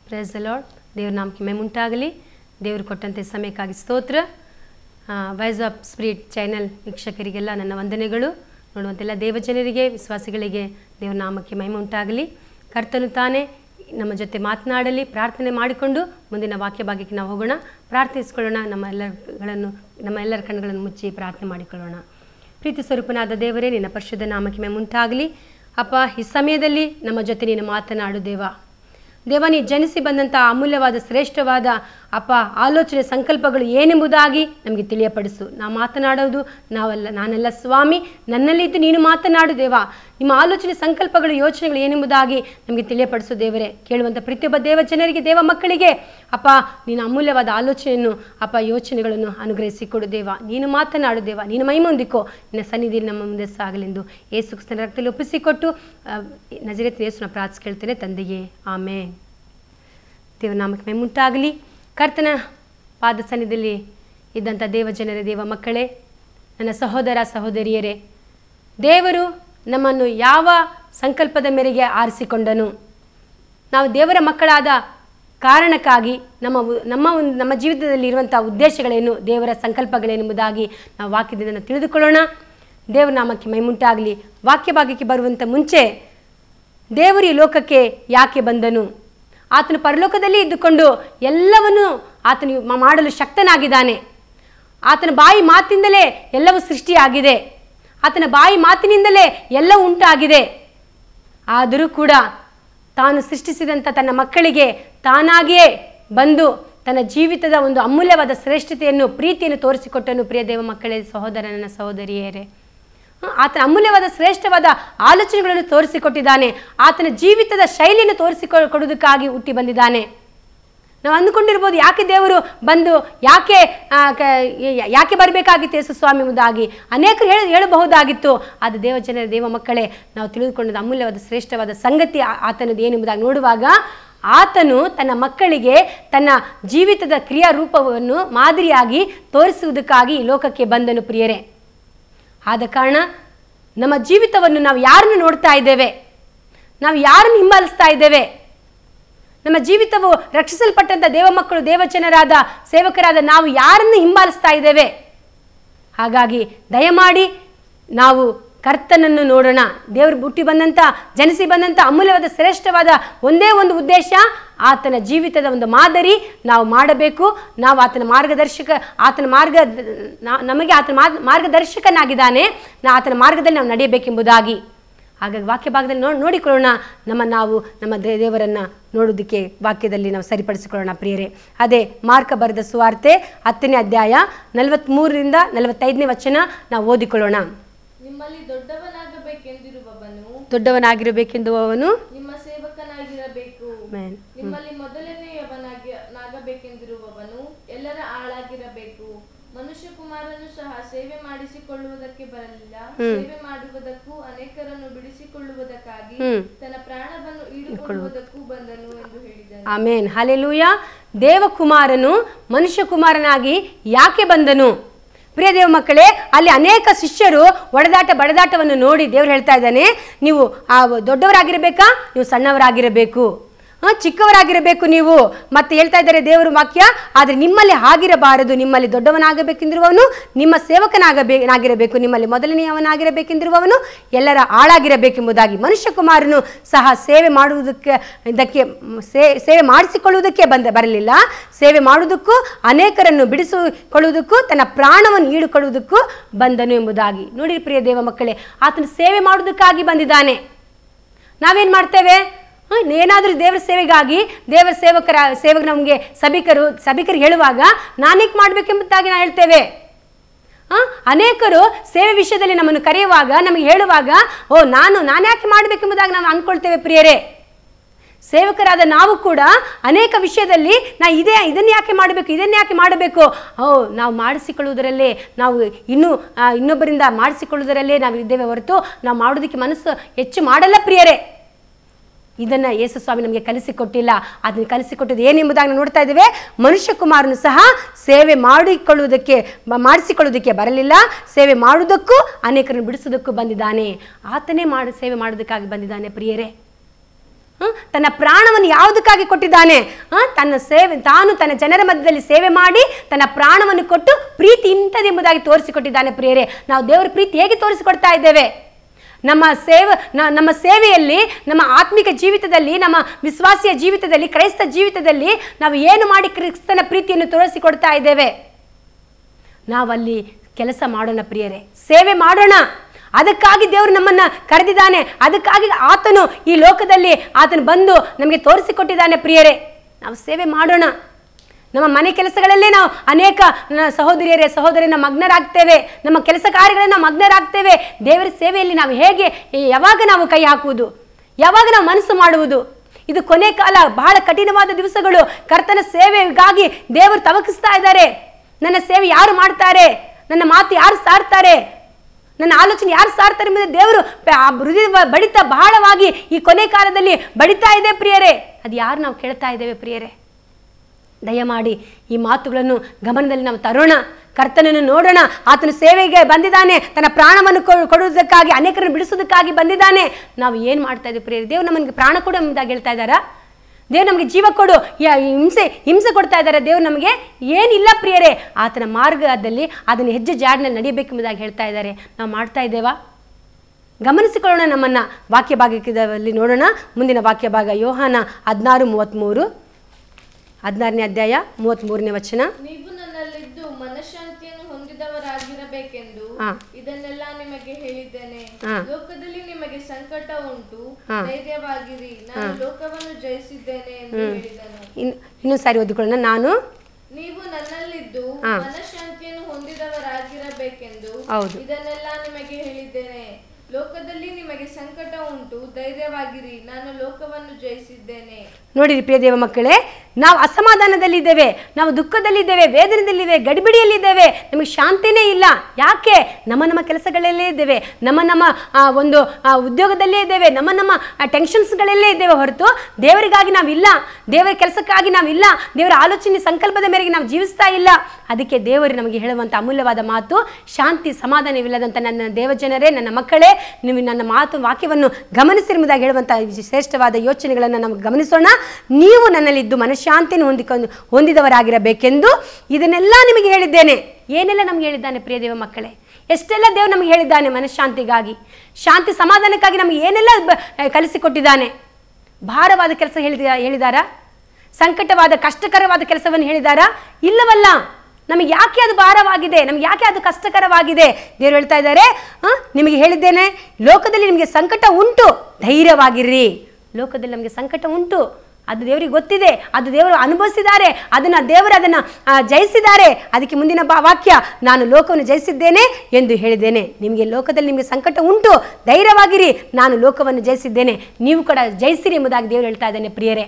Price lord ದೇವ್ರ ನಾಮಕ್ಕೆ ಮೆಮುಂಟಾಗಲಿ ದೇವರು ಕೊಟ್ಟಂತೆ ಸಮಯಕ್ಕಾಗಿ ಸ್ತೋತ್ರ ವೈಸ್ ಆಫ್ ಸ್ಪಿರಿಟ್ ಚಾನೆಲ್ ವೀಕ್ಷಕರಿಗೆಲ್ಲ ನನ್ನ ವಂದನೆಗಳು ನೋಡುವಂತೆಲ್ಲ ದೇವಜನರಿಗೆ ವಿಶ್ವಾಸಿಗಳಿಗೆ ದೇವ್ರ ನಾಮಕ್ಕೆ ಮಹಿಮೆ ಉಂಟಾಗಲಿ ಕರ್ತನು ತಾನೇ ನಮ್ಮ ಜೊತೆ ಮಾತನಾಡಲಿ ಪ್ರಾರ್ಥನೆ ಮಾಡಿಕೊಂಡು ಮುಂದಿನ ವಾಕ್ಯ ಭಾಗಕ್ಕೆ ನಾವು ಹೋಗೋಣ ಪ್ರಾರ್ಥಿಸಿಕೊಳ್ಳೋಣ ನಮ್ಮ ಎಲ್ಲಗಳನ್ನು ನಮ್ಮ ಎಲ್ಲರ ಕಣ್ಣುಗಳನ್ನು ಮುಚ್ಚಿ ಪ್ರಾರ್ಥನೆ ಮಾಡಿಕೊಳ್ಳೋಣ ಪ್ರೀತಿ ಸ್ವರೂಪನಾದ ದೇವರೇ ನಿನ್ನ ಪರಿಶುದ್ಧ ನಾಮಕ್ಕೆ ಮೆಮುಂಟಾಗಲಿ ಅಪ್ಪ ಈ ಸಮಯದಲ್ಲಿ ನಮ್ಮ ಜೊತೆ ನೀನು ಮಾತನಾಡು ದೇವ ದೇವ ನೀ ಜನಿಸಿ ಬಂದಂಥ ಅಮೂಲ್ಯವಾದ ಶ್ರೇಷ್ಠವಾದ ಅಪ್ಪ ಆಲೋಚನೆ ಸಂಕಲ್ಪಗಳು ಏನೆಂಬುದಾಗಿ ನಮಗೆ ತಿಳಿಯಪಡಿಸು ನಾವು ಮಾತನಾಡೋದು ನಾವಲ್ಲ ನಾನಲ್ಲ ಸ್ವಾಮಿ ನನ್ನಲ್ಲಿದ್ದು ನೀನು ಮಾತನಾಡು ದೇವ ನಿಮ್ಮ ಆಲೋಚನೆ ಸಂಕಲ್ಪಗಳು ಯೋಚನೆಗಳು ಏನೆಂಬುದಾಗಿ ನಮಗೆ ತಿಳಿಯಪಡಿಸು ದೇವರೇ ಕೇಳುವಂಥ ಪ್ರತಿಯೊಬ್ಬ ದೇವ ಜನರಿಗೆ ದೇವ ಮಕ್ಕಳಿಗೆ ಅಪ್ಪ ನೀನು ಅಮೂಲ್ಯವಾದ ಆಲೋಚನೆಯನ್ನು ಅಪ್ಪ ಯೋಚನೆಗಳನ್ನು ಅನುಗ್ರಹಿಸಿಕೊಡು ದೇವ ನೀನು ಮಾತನಾಡು ದೇವ ನೀನು ಮೈಮೊಂದಿಕೋ ನಿನ್ನ ಸನ್ನಿಧಿಯಲ್ಲಿ ನಮ್ಮ ಮುಂದೆ ಸಾಗಲೆಂದು ಏಸು ಕ್ರಿಸ್ತನ ರಕ್ತದಲ್ಲಿ ಒಪ್ಪಿಸಿಕೊಟ್ಟು ನಜರೇತ್ ಯೇಸುನ ಪ್ರಾರ್ಥಿಸಿ ಕೇಳ್ತೇನೆ ತಂದೆಯೇ ಆಮೇ ದೇವ ನಾಮಕ್ಕೆ ಮೆಮ್ಮುಂಟಾಗಲಿ ಕರ್ತನ ಪಾದ ಸನ್ನಿಧಿಯಲ್ಲಿ ಇದ್ದಂಥ ದೇವ ಜನರೇ ದೇವ ಮಕ್ಕಳೇ ನನ್ನ ಸಹೋದರ ಸಹೋದರಿಯರೇ ದೇವರು ನಮ್ಮನ್ನು ಯಾವ ಸಂಕಲ್ಪದ ಮೇರೆಗೆ ಆರಿಸಿಕೊಂಡನು ನಾವು ದೇವರ ಮಕ್ಕಳಾದ ಕಾರಣಕ್ಕಾಗಿ ನಮ್ಮ ಉ- ನಮ್ಮ ಒಂದು ನಮ್ಮ ಜೀವಿತದಲ್ಲಿ ಇರುವಂಥ ಉದ್ದೇಶಗಳೇನು ದೇವರ ಸಂಕಲ್ಪಗಳೇನೆಂಬುದಾಗಿ ನಾವು ವಾಕ್ಯದಿಂದ ನಾವು ತಿಳಿದುಕೊಳ್ಳೋಣ ದೇವರ ನಾಮಕ್ಕೆ ಮೈಮುಂಟಾಗಲಿ ವಾಕ್ಯ ಭಾಗಕ್ಕೆ ಬರುವಂಥ ಮುಂಚೆ ದೇವರು ಈ ಲೋಕಕ್ಕೆ ಯಾಕೆ ಬಂದನು ಆತನು ಪರಲೋಕದಲ್ಲಿ ಇದ್ದುಕೊಂಡು ಎಲ್ಲವನ್ನು ಆತನು ಮ- ಮಾಡಲು ಶಕ್ತನಾಗಿದ್ದಾನೆ ಆತನ ಬಾಯಿ ಮಾತಿಂದಲೇ ಎಲ್ಲವೂ ಸೃಷ್ಟಿಯಾಗಿದೆ ಆತನ ಬಾಯಿ ಮಾತಿನಿಂದಲೇ ಎಲ್ಲ ಉಂಟಾಗಿದೆ ಆದರೂ ಕೂಡ ತಾನು ಸೃಷ್ಟಿಸಿದಂಥ ತನ್ನ ಮಕ್ಕಳಿಗೆ ತಾನಾಗಿಯೇ ಬಂದು ತನ್ನ ಜೀವಿತದ ಒಂದು ಅಮೂಲ್ಯವಾದ ಶ್ರೇಷ್ಠತೆಯನ್ನು ಪ್ರೀತಿಯನ್ನು ತೋರಿಸಿಕೊಟ್ಟನು ಪ್ರಿಯ ದೇವ ಮಕ್ಕಳೇ ಸಹೋದರನ ಸಹೋದರಿಯರೇ ಹ, ಆತನ ಅಮೂಲ್ಯವಾದ ಶ್ರೇಷ್ಠವಾದ ಆಲೋಚನೆಗಳನ್ನು ತೋರಿಸಿಕೊಟ್ಟಿದ್ದಾನೆ ಆತನ ಜೀವಿತದ ಶೈಲಿಯನ್ನು ತೋರಿಸಿಕೊ ಕೊಡುವುದಕ್ಕಾಗಿ ಹುಟ್ಟಿ ಬಂದಿದ್ದಾನೆ ನಾವು ಅಂದುಕೊಂಡಿರ್ಬೋದು ಯಾಕೆ ದೇವರು ಬಂದು ಯಾಕೆ ಆ, ಕ- ಯಾ- ಯಾಕೆ ಬರಬೇಕಾಗಿತ್ತು ಯೇಸು ಸ್ವಾಮಿ ಎಂಬುದಾಗಿ ಅನೇಕರು ಹೇಳಿ ಹೇಳಬಹುದಾಗಿತ್ತು ಅದು ದೇವ ಜನರ ದೇವ ಮಕ್ಕಳೇ ನಾವು ತಿಳಿದುಕೊಂಡದ ಅಮೂಲ್ಯವಾದ ಶ್ರೇಷ್ಠವಾದ ಸಂಗತಿ ಆ- ಆತನದು ಏನೆಂಬುದಾಗಿ ನೋಡುವಾಗ ಆತನು ತನ್ನ ಮಕ್ಕಳಿಗೆ ತನ್ನ ಜೀವಿತದ ಕ್ರಿಯಾ ರೂಪವನ್ನು ಮಾದರಿಯಾಗಿ ತೋರಿಸುವುದಕ್ಕಾಗಿ ಈ ಲೋಕಕ್ಕೆ ಬಂದನು ಪ್ರಿಯರೇ ಆದ ಕಾರಣ ನಮ್ಮ ಜೀವಿತವನ್ನು ನಾವು ಯಾರನ್ನು ನೋಡ್ತಾ ಇದ್ದೇವೆ ನಾವು ಯಾರನ್ನು ಹಿಂಬಾಲಿಸ್ತಾ ಇದ್ದೇವೆ ನಮ್ಮ ಜೀವಿತವು ರಕ್ಷಿಸಲ್ಪಟ್ಟಂಥ ದೇವ ಮಕ್ಕಳು ದೇವಚನರಾದ ಸೇವಕರಾದ ನಾವು ಯಾರನ್ನು ಹಿಂಬಾಲಿಸ್ತಾ ಇದ್ದೇವೆ ಹಾಗಾಗಿ ದಯಮಾಡಿ ನಾವು ಕರ್ತನನ್ನು ನೋಡೋಣ ದೇವರು ಹುಟ್ಟಿ ಬಂದಂಥ ಜನಿಸಿ ಬಂದಂಥ ಅಮೂಲ್ಯವಾದ ಶ್ರೇಷ್ಠವಾದ ಒಂದೇ ಒಂದು ಉದ್ದೇಶ ಆತನ ಜೀವಿತದ ಒಂದು ಮಾದರಿ ನಾವು ಮಾಡಬೇಕು ನಾವು ಆತನ ಮಾರ್ಗದರ್ಶಕ ಆತನ ಮಾರ್ಗ ನಾ- ನಮಗೆ ಆತನ ಮಾರ್ಗ ಮಾರ್ಗದರ್ಶಕನಾಗಿದ್ದಾನೆ ನಾ ಆತನ ಮಾರ್ಗದಲ್ಲಿ ನಾವು ನಡೆಯಬೇಕೆಂಬುದಾಗಿ ಹಾಗಾಗಿ ವಾಕ್ಯ ಭಾಗದಲ್ಲಿ ನೋಡಿ ನೋಡಿಕೊಳ್ಳೋಣ ನಮ್ಮ ನಾವು ನಮ್ಮ ದೇ ದೇವರನ್ನು ನೋಡೋದಕ್ಕೆ ವಾಕ್ಯದಲ್ಲಿ ನಾವು ಸರಿಪಡಿಸಿಕೊಳ್ಳೋಣ ಪ್ರಿಯರೇ ಅದೇ ಮಾರ್ಕ ಬರೆದ ಸುವಾರ್ತೆ ಹತ್ತನೇ ಅಧ್ಯಾಯ ನಲವತ್ತ್ಮೂರರಿಂದ ನಲವತ್ತೈದನೇ ವಚನ ನಾವು ಓದಿಕೊಳ್ಳೋಣ ನಿಮ್ಮಲ್ಲಿ ದೊಡ್ಡವನಾಗಬೇಕೆಂದಿರುವವನು ದೊಡ್ಡವನಾಗಿರಬೇಕೆಂದು ಅವನು ನಿಮ್ಮ ಸೇವಕನಾಗಿರಬೇಕು Amen. ನಿಮ್ಮಲ್ಲಿ ಮೊದಲನೆಯವನಾಗಿ ನಾಗಬೇಕೆಂದಿರುವವನು ಎಲ್ಲರ ಆಳಾಗಿರಬೇಕು ಮನುಷ್ಯ ಕುಮಾರನು ಸಹ ಸೇವೆ ಮಾಡಿಸಿಕೊಳ್ಳುವುದಕ್ಕೆ ಬರಲಿಲ್ಲ ಸೇವೆ ಮಾಡುವುದಕ್ಕೂ ಅನೇಕರನ್ನು ಬಿಡಿಸಿಕೊಳ್ಳುವುದಕ್ಕಾಗಿ ಹ್ಮ್. ತನ್ನ ಪ್ರಾಣವನ್ನು ಈಡುಕೊಳ್ಳುವುದಕ್ಕೂ ಬಂದನು ಎಂದು ಹೇಳಿದನು ಆಮೇನ್ ಹಲೆಲೂಯ ದೇವಕುಮಾರನು ಮನುಷ್ಯ ಕುಮಾರನಾಗಿ ಯಾಕೆ ಬಂದನು ಪ್ರಿಯ ದೇವ ಮಕ್ಕಳೇ ಅಲ್ಲಿ ಅನೇಕ ಶಿಷ್ಯರು ಒಡೆದಾಟ ಬಡದಾಟವನ್ನು ನೋಡಿ ದೇವ್ರು ಹೇಳ್ತಾ ಇದ್ದಾನೆ ನೀವು ಆ ದೊಡ್ಡವರಾಗಿರಬೇಕಾ ನೀವು ಸಣ್ಣವರಾಗಿರಬೇಕು ಆ, ಚಿಕ್ಕವರಾಗಿರಬೇಕು ನೀವು ಮತ್ತೆ ಹೇಳ್ತಾ ಇದ್ದಾರೆ ದೇವರು ವಾಕ್ಯ ಆದರೆ ನಿಮ್ಮಲ್ಲಿ ಆಗಿರಬಾರದು ನಿಮ್ಮಲ್ಲಿ ದೊಡ್ಡವನಾಗಬೇಕೆಂದಿರುವವನು ನಿಮ್ಮ ಸೇವಕನಾಗಬೇನಾಗಿರಬೇಕು ನಿಮ್ಮಲ್ಲಿ ಮೊದಲನೆಯವನಾಗಿರಬೇಕೆಂದಿರುವವನು ಎಲ್ಲರ ಆಳಾಗಿರಬೇಕೆಂಬುದಾಗಿ ಮನುಷ್ಯ ಕುಮಾರನು ಸಹ ಸೇವೆ ಮಾಡುವುದಕ್ಕೆ ಇದಕ್ಕೆ ಮ್, ಸೇ- ಸೇವೆ ಮಾಡಿಸಿಕೊಳ್ಳುವುದಕ್ಕೆ ಬಂದ ಬರಲಿಲ್ಲ ಸೇವೆ ಮಾಡುವುದಕ್ಕೂ ಅನೇಕರನ್ನು ಬಿಡಿಸಿಕೊಳ್ಳುವುದಕ್ಕೂ ತನ್ನ ಪ್ರಾಣವನ್ನು ಈಡುಕೊಳ್ಳುವುದಕ್ಕೂ ಬಂದನು ಎಂಬುದಾಗಿ ನೋಡಿ ಪ್ರಿಯ ದೇವ ಮಕ್ಕಳೇ ಆತನು ಸೇವೆ ಮಾಡುವುದಕ್ಕಾಗಿ ಬಂದಿದ್ದಾನೆ ನಾವೇನು ಮಾಡ್ತೇವೆ ಹ್ಮ್, ಏನಾದರೂ ದೇವರ ಸೇವೆಗಾಗಿ ದೇವರ ಸೇವಕರ ಸೇವಕ ನಮಗೆ ಸಭಿಕರು ಸಭಿಕರು ಹೇಳುವಾಗ ನಾನೇಕೆ ಮಾಡಬೇಕೆಂಬುದಾಗಿ ನಾವು ಹೇಳ್ತೇವೆ ಆ, ಅನೇಕರು ಸೇವೆ ವಿಷಯದಲ್ಲಿ ನಮ್ಮನ್ನು ಕರೆಯುವಾಗ ನಮಗೆ ಹೇಳುವಾಗ ಓ ನಾನು ನಾನು ಯಾಕೆ ಮಾಡಬೇಕೆಂಬುದಾಗಿ ನಾವು ಅಂದ್ಕೊಳ್ತೇವೆ ಪ್ರಿಯರೇ ಸೇವಕರಾದ ನಾವು ಕೂಡ ಅನೇಕ ವಿಷಯದಲ್ಲಿ ನಾ ಇದೇ ಇದನ್ನು ಯಾಕೆ ಮಾಡಬೇಕು ಇದನ್ನು ಯಾಕೆ ಮಾಡಬೇಕು ಓ ನಾವು ಮಾಡಿಸಿಕೊಳ್ಳುವುದರಲ್ಲೇ ನಾವು ಇನ್ನೂ ಆ, ಇನ್ನೊಬ್ಬರಿಂದ ಮಾಡಿಸಿಕೊಳ್ಳುವುದರಲ್ಲೇ ನಾವು ಇದ್ದೇವೆ ಹೊರತು ನಾವು ಮಾಡೋದಕ್ಕೆ ಮನಸ್ಸು ಹೆಚ್ಚು ಮಾಡಲ್ಲ ಪ್ರಿಯರೇ ಇದನ್ನು ಯೇಸು ಸ್ವಾಮಿ ನಮಗೆ ಕಲಿಸಿಕೊಟ್ಟಿಲ್ಲ ಅದನ್ನು ಕಲಿಸಿಕೊಟ್ಟದ್ದು ಏನೆಂಬುದಾಗಿ ನಾವು ನೋಡ್ತಾ ಇದ್ದೇವೆ ಮನುಷ್ಯ ಕುಮಾರನು ಸಹ ಸೇವೆ ಮಾಡಿಕೊಳ್ಳುವುದಕ್ಕೆ ಮ- ಮಾಡಿಸಿಕೊಳ್ಳುವುದಕ್ಕೆ ಬರಲಿಲ್ಲ ಸೇವೆ ಮಾಡುವುದಕ್ಕೂ ಅನೇಕರನ್ನು ಬಿಡಿಸುವುದಕ್ಕೂ ಬಂದಿದ್ದಾನೆ ಆತನೇ ಮಾಡಿ ಸೇವೆ ಮಾಡೋದಕ್ಕಾಗಿ ಬಂದಿದ್ದಾನೆ ಪ್ರಿಯರೇ ಹ್ಮ್? ತನ್ನ ಪ್ರಾಣವನ್ನು ಯಾವುದಕ್ಕಾಗಿ ಕೊಟ್ಟಿದ್ದಾನೆ ಆ, ತನ್ನ ಸೇವೆ ತಾನು ತನ್ನ ಜನರ ಮಧ್ಯದಲ್ಲಿ ಸೇವೆ ಮಾಡಿ ತನ್ನ ಪ್ರಾಣವನ್ನು ಕೊಟ್ಟು ಪ್ರೀತಿ ಇಂಥದೆಂಬುದಾಗಿ ತೋರಿಸಿಕೊಟ್ಟಿದ್ದಾನೆ ಪ್ರಿಯರೇ ನಾವು ದೇವರ ಪ್ರೀತಿ ಹೇಗೆ ತೋರಿಸಿಕೊಡ್ತಾ ಇದ್ದೇವೆ ನಮ್ಮ ಸೇವೆ ನ- ನಮ್ಮ ಸೇವೆಯಲ್ಲಿ ನಮ್ಮ ಆತ್ಮಿಕ ಜೀವಿತದಲ್ಲಿ ನಮ್ಮ ವಿಶ್ವಾಸಿಯ ಜೀವಿತದಲ್ಲಿ ಕ್ರೈಸ್ತ ಜೀವಿತದಲ್ಲಿ ನಾವು ಏನು ಮಾಡಿ ಕ್ರಿಸ್ತನ ಪ್ರೀತಿಯನ್ನು ತೋರಿಸಿಕೊಡ್ತಾ ಇದ್ದೇವೆ ನಾವಲ್ಲಿ ಕೆಲಸ ಮಾಡೋಣ ಪ್ರಿಯರೇ ಸೇವೆ ಮಾಡೋಣ ಅದಕ್ಕಾಗಿ ದೇವರು ನಮ್ಮನ್ನ ಕರೆದಿದ್ದಾನೆ ಅದಕ್ಕಾಗಿ ಆತನು ಈ ಲೋಕದಲ್ಲಿ ಆತನು ಬಂದು ನಮಗೆ ತೋರಿಸಿಕೊಟ್ಟಿದ್ದಾನೆ ಪ್ರಿಯರೇ ನಾವು ಸೇವೆ ಮಾಡೋಣ ನಮ್ಮ ಮನೆ ಕೆಲಸಗಳಲ್ಲೇ ನಾವು ಅನೇಕ ನ- ಸಹೋದರಿಯರೇ ಸಹೋದರಿನ ಮಗ್ನರಾಗ್ತೇವೆ ನಮ್ಮ ಕೆಲಸ ಕಾರ್ಯಗಳನ್ನು ನಾವು ಮಗ್ನರಾಗ್ತೇವೆ ದೇವರ ಸೇವೆಯಲ್ಲಿ ನಾವು ಹೇಗೆ ಯಾವಾಗ ನಾವು ಕೈ ಹಾಕುವುದು ಯಾವಾಗ ನಾವು ಮನಸ್ಸು ಮಾಡುವುದು ಇದು ಕೊನೆ ಕಾಲ ಬಹಳ ಕಠಿಣವಾದ ದಿವಸಗಳು ಕರ್ತನ ಸೇವೆಗಾಗಿ ದೇವರು ತವಕಿಸ್ತಾ ಇದ್ದಾರೆ ನನ್ನ ಸೇವೆ ಯಾರು ಮಾಡ್ತಾರೆ ನನ್ನ ಮಾತು ಯಾರು ಸಾರ್ತಾರೆ ನನ್ನ ಆಲೋಚನೆ ಯಾರು ಸಾರ್ತಾರೆ ಎಂಬುದು ದೇವರು ಪ- ಆ ಹೃದಯ ಬಡಿತ ಬಹಳವಾಗಿ ಈ ಕೊನೆ ಕಾಲದಲ್ಲಿ ಬಡಿತಾ ಇದೆ ಪ್ರಿಯರೇ ಅದು ಯಾರು ನಾವು ಕೇಳ್ತಾ ಇದ್ದೇವೆ ಪ್ರಿಯರೇ ದಯಮಾಡಿ ಈ ಮಾತುಗಳನ್ನು ಗಮನದಲ್ಲಿ ನಾವು ತರೋಣ ಕರ್ತನನ್ನು ನೋಡೋಣ ಆತನ ಸೇವೆಗೆ ಬಂದಿದ್ದಾನೆ ತನ್ನ ಪ್ರಾಣವನ್ನು ಕೊ- ಕೊಡುವುದಕ್ಕಾಗಿ ಅನೇಕರನ್ನು ಬಿಡಿಸೋದಕ್ಕಾಗಿ ಬಂದಿದ್ದಾನೆ ನಾವು ಏನು ಮಾಡ್ತಾ ಇದ್ದೀವಿ ಪ್ರಿಯರೇ ದೇವ್ರು ನಮಗೆ ಪ್ರಾಣ ಕೊಡು ಎಂಬುದಾಗಿ ಹೇಳ್ತಾ ಇದ್ದಾರಾ ದೇವ್ರು ನಮಗೆ ಜೀವ ಕೊಡು ಯ- ಹಿಂಸೆ ಹಿಂಸೆ ಕೊಡ್ತಾ ಇದ್ದಾರೆ ದೇವ್ರು ನಮಗೆ ಏನಿಲ್ಲ ಪ್ರಿಯರೇ ಆತನ ಮಾರ್ಗದಲ್ಲಿ ಅದನ್ನು ಹೆಜ್ಜೆ ಜಾಡಿನಲ್ಲಿ ನಡೆಯಬೇಕೆಂಬುದಾಗಿ ಹೇಳ್ತಾ ಇದ್ದಾರೆ ನಾವು ಮಾಡ್ತಾ ಇದ್ದೇವಾ ಗಮನಿಸಿಕೊಳ್ಳೋಣ ನಮ್ಮನ್ನ ವಾಕ್ಯ ಭಾಗದಲ್ಲಿ ನೋಡೋಣ ಮುಂದಿನ ವಾಕ್ಯ ಭಾಗ ಯೋಹಾನ ಹದಿನಾರು ಮೂವತ್ತ್ಮೂರು ಹದಿನಾರನೇ ಅಧ್ಯಾಯ ಮೂವತ್ತ್ಮೂರನೇ ವಚನ ನೀವು ನನ್ನಲ್ಲಿದ್ದು ಮನಃಶಾಂತಿಯನ್ನು ಹೊಂದಿದವರಾಗಿರಬೇಕೆಂದು ಹಾ. ಇದನ್ನೆಲ್ಲ ನಿಮಗೆ ಹೇಳಿದ್ದೇನೆ ಹಾ. ಲೋಕದಲ್ಲಿ ನಿಮಗೆ ಸಂಕಟ ಉಂಟು ಹಾ. ಧೈರ್ಯವಾಗಿರಿ ನಾನು ಲೋಕವನ್ನು ಜಯಿಸಿದ್ದೇನೆ ಎಂದು ಹೇಳಿದನು ಇನ್ ಇನ್ನೊಂದು ಸಾರಿ ಓದಿಕೊಳ್ಳೋಣ ನಾನು ನೀವು ನನ್ನಲ್ಲಿದ್ದು ಹಾ. ಮನಃಶಾಂತಿಯನ್ನು ಹೊಂದಿದವರಾಗಿರಬೇಕೆಂದು ಹೌದು. ಇದನ್ನೆಲ್ಲ ನಿಮಗೆ ಹೇಳಿದ್ದೇನೆ ಲೋಕದಲ್ಲಿ ನಿಮಗೆ ಸಂಕಟ ಉಂಟು ಧೈರ್ಯವಾಗಿರಿ ನಾನು ಲೋಕವನ್ನು ಜಯಿಸಿದ್ದೇನೆ ನೋಡಿರಿ ಪ್ರಿಯ ದೇವ ಮಕ್ಕಳೇ ನಾವು ಅಸಮಾಧಾನದಲ್ಲಿದ್ದೇವೆ ನಾವು ದುಃಖದಲ್ಲಿದ್ದೇವೆ ವೇದನೆಯಲ್ಲಿದ್ದೇವೆ ಗಡಿಬಿಡಿಯಲ್ಲಿದ್ದೇವೆ ನಮಗೆ ಶಾಂತಿನೇ ಇಲ್ಲ ಯಾಕೆ ನಮ್ಮ ನಮ್ಮ ಕೆಲಸಗಳಲ್ಲೇ ಇದ್ದೇವೆ ನಮ್ಮ ನಮ್ಮ ಆ, ಒಂದು ಆ, ಉದ್ಯೋಗದಲ್ಲೇ ಇದ್ದೇವೆ ನಮ್ಮ ನಮ್ಮ ಟೆನ್ಷನ್ಸ್ಗಳಲ್ಲೇ ಇದ್ದೇವೆ ಹೊರತು ದೇವರಿಗಾಗಿ ನಾವಿಲ್ಲ ದೇವರ ಕೆಲಸಕ್ಕಾಗಿ ನಾವಿಲ್ಲ ದೇವರ ಆಲೋಚನೆ ಸಂಕಲ್ಪದ ಮೇರೆಗೆ ನಾವು ಜೀವಿಸ್ತಾ ಇಲ್ಲ ಅದಕ್ಕೆ ದೇವರು ನಮಗೆ ಹೇಳುವಂಥ ಅಮೂಲ್ಯವಾದ ಮಾತು ಶಾಂತಿ ಸಮಾಧಾನವಿಲ್ಲದಂಥ ನನ್ನ ದೇವಜನರೇ ನನ್ನ ಮಕ್ಕಳೇ ನೀವು ನನ್ನ ಮಾತು ವಾಕ್ಯವನ್ನು ಗಮನಿಸಿರುವುದಾಗಿ ಹೇಳುವಂಥ ಈ ಶ್ರೇಷ್ಠವಾದ ಯೋಚನೆಗಳನ್ನು ನಾವು ಗಮನಿಸೋಣ ನೀವು ನನ್ನಲ್ಲಿದ್ದು ಮನಃಶಾಂತಿಯನ್ನು ಹೊಂದಿಕೊಂಡು ಹೊಂದಿದವರಾಗಿರಬೇಕೆಂದು ಇದನ್ನೆಲ್ಲ ನಿಮಗೆ ಹೇಳಿದ್ದೇನೆ ಏನೆಲ್ಲ ನಮಗೆ ಹೇಳಿದ್ದಾನೆ ಪ್ರಿಯ ದೇವ ಮಕ್ಕಳೇ ಎಷ್ಟೆಲ್ಲ ದೇವರು ನಮಗೆ ಹೇಳಿದ್ದಾನೆ ಮನಃಶಾಂತಿಗಾಗಿ ಶಾಂತಿ ಸಮಾಧಾನಕ್ಕಾಗಿ ನಮಗೆ ಏನೆಲ್ಲ ಬ- ಕಲಿಸಿಕೊಟ್ಟಿದ್ದಾನೆ ಭಾರವಾದ ಕೆಲಸ ಹೇಳಿದ ಹೇಳಿದಾರಾ ಸಂಕಟವಾದ ಕಷ್ಟಕರವಾದ ಕೆಲಸವನ್ನು ಹೇಳಿದಾರಾ ಇಲ್ಲವಲ್ಲ ನಮಗೆ ಯಾಕೆ ಅದು ಭಾರವಾಗಿದೆ ನಮಗೆ ಯಾಕೆ ಅದು ಕಷ್ಟಕರವಾಗಿದೆ ದೇವರು ಹೇಳ್ತಾ ಇದ್ದಾರೆ ಆ, ನಿಮಗೆ ಹೇಳಿದ್ದೇನೆ ಲೋಕದಲ್ಲಿ ನಿಮಗೆ ಸಂಕಟ ಉಂಟು ಧೈರ್ಯವಾಗಿರ್ರಿ ಲೋಕದಲ್ಲಿ ನಮಗೆ ಸಂಕಟ ಉಂಟು ಅದು ದೇವರಿಗೆ ಗೊತ್ತಿದೆ ಅದು ದೇವರು ಅನುಭವಿಸಿದ್ದಾರೆ ಅದನ್ನು ದೇವರು ಅದನ್ನು ಆ, ಜಯಿಸಿದ್ದಾರೆ ಅದಕ್ಕೆ ಮುಂದಿನ ಬಾ ವಾಕ್ಯ ನಾನು ಲೋಕವನ್ನು ಜಯಿಸಿದ್ದೇನೆ ಎಂದು ಹೇಳಿದ್ದೇನೆ ನಿಮಗೆ ಲೋಕದಲ್ಲಿ ನಿಮಗೆ ಸಂಕಟ ಉಂಟು ಧೈರ್ಯವಾಗಿರಿ ನಾನು ಲೋಕವನ್ನು ಜಯಿಸಿದ್ದೇನೆ ನೀವು ಕೂಡ ಜಯಿಸಿರಿ ಎಂಬುದಾಗಿ ದೇವರು ಹೇಳ್ತಾ ಇದ್ದಾನೆ ಪ್ರಿಯರೇ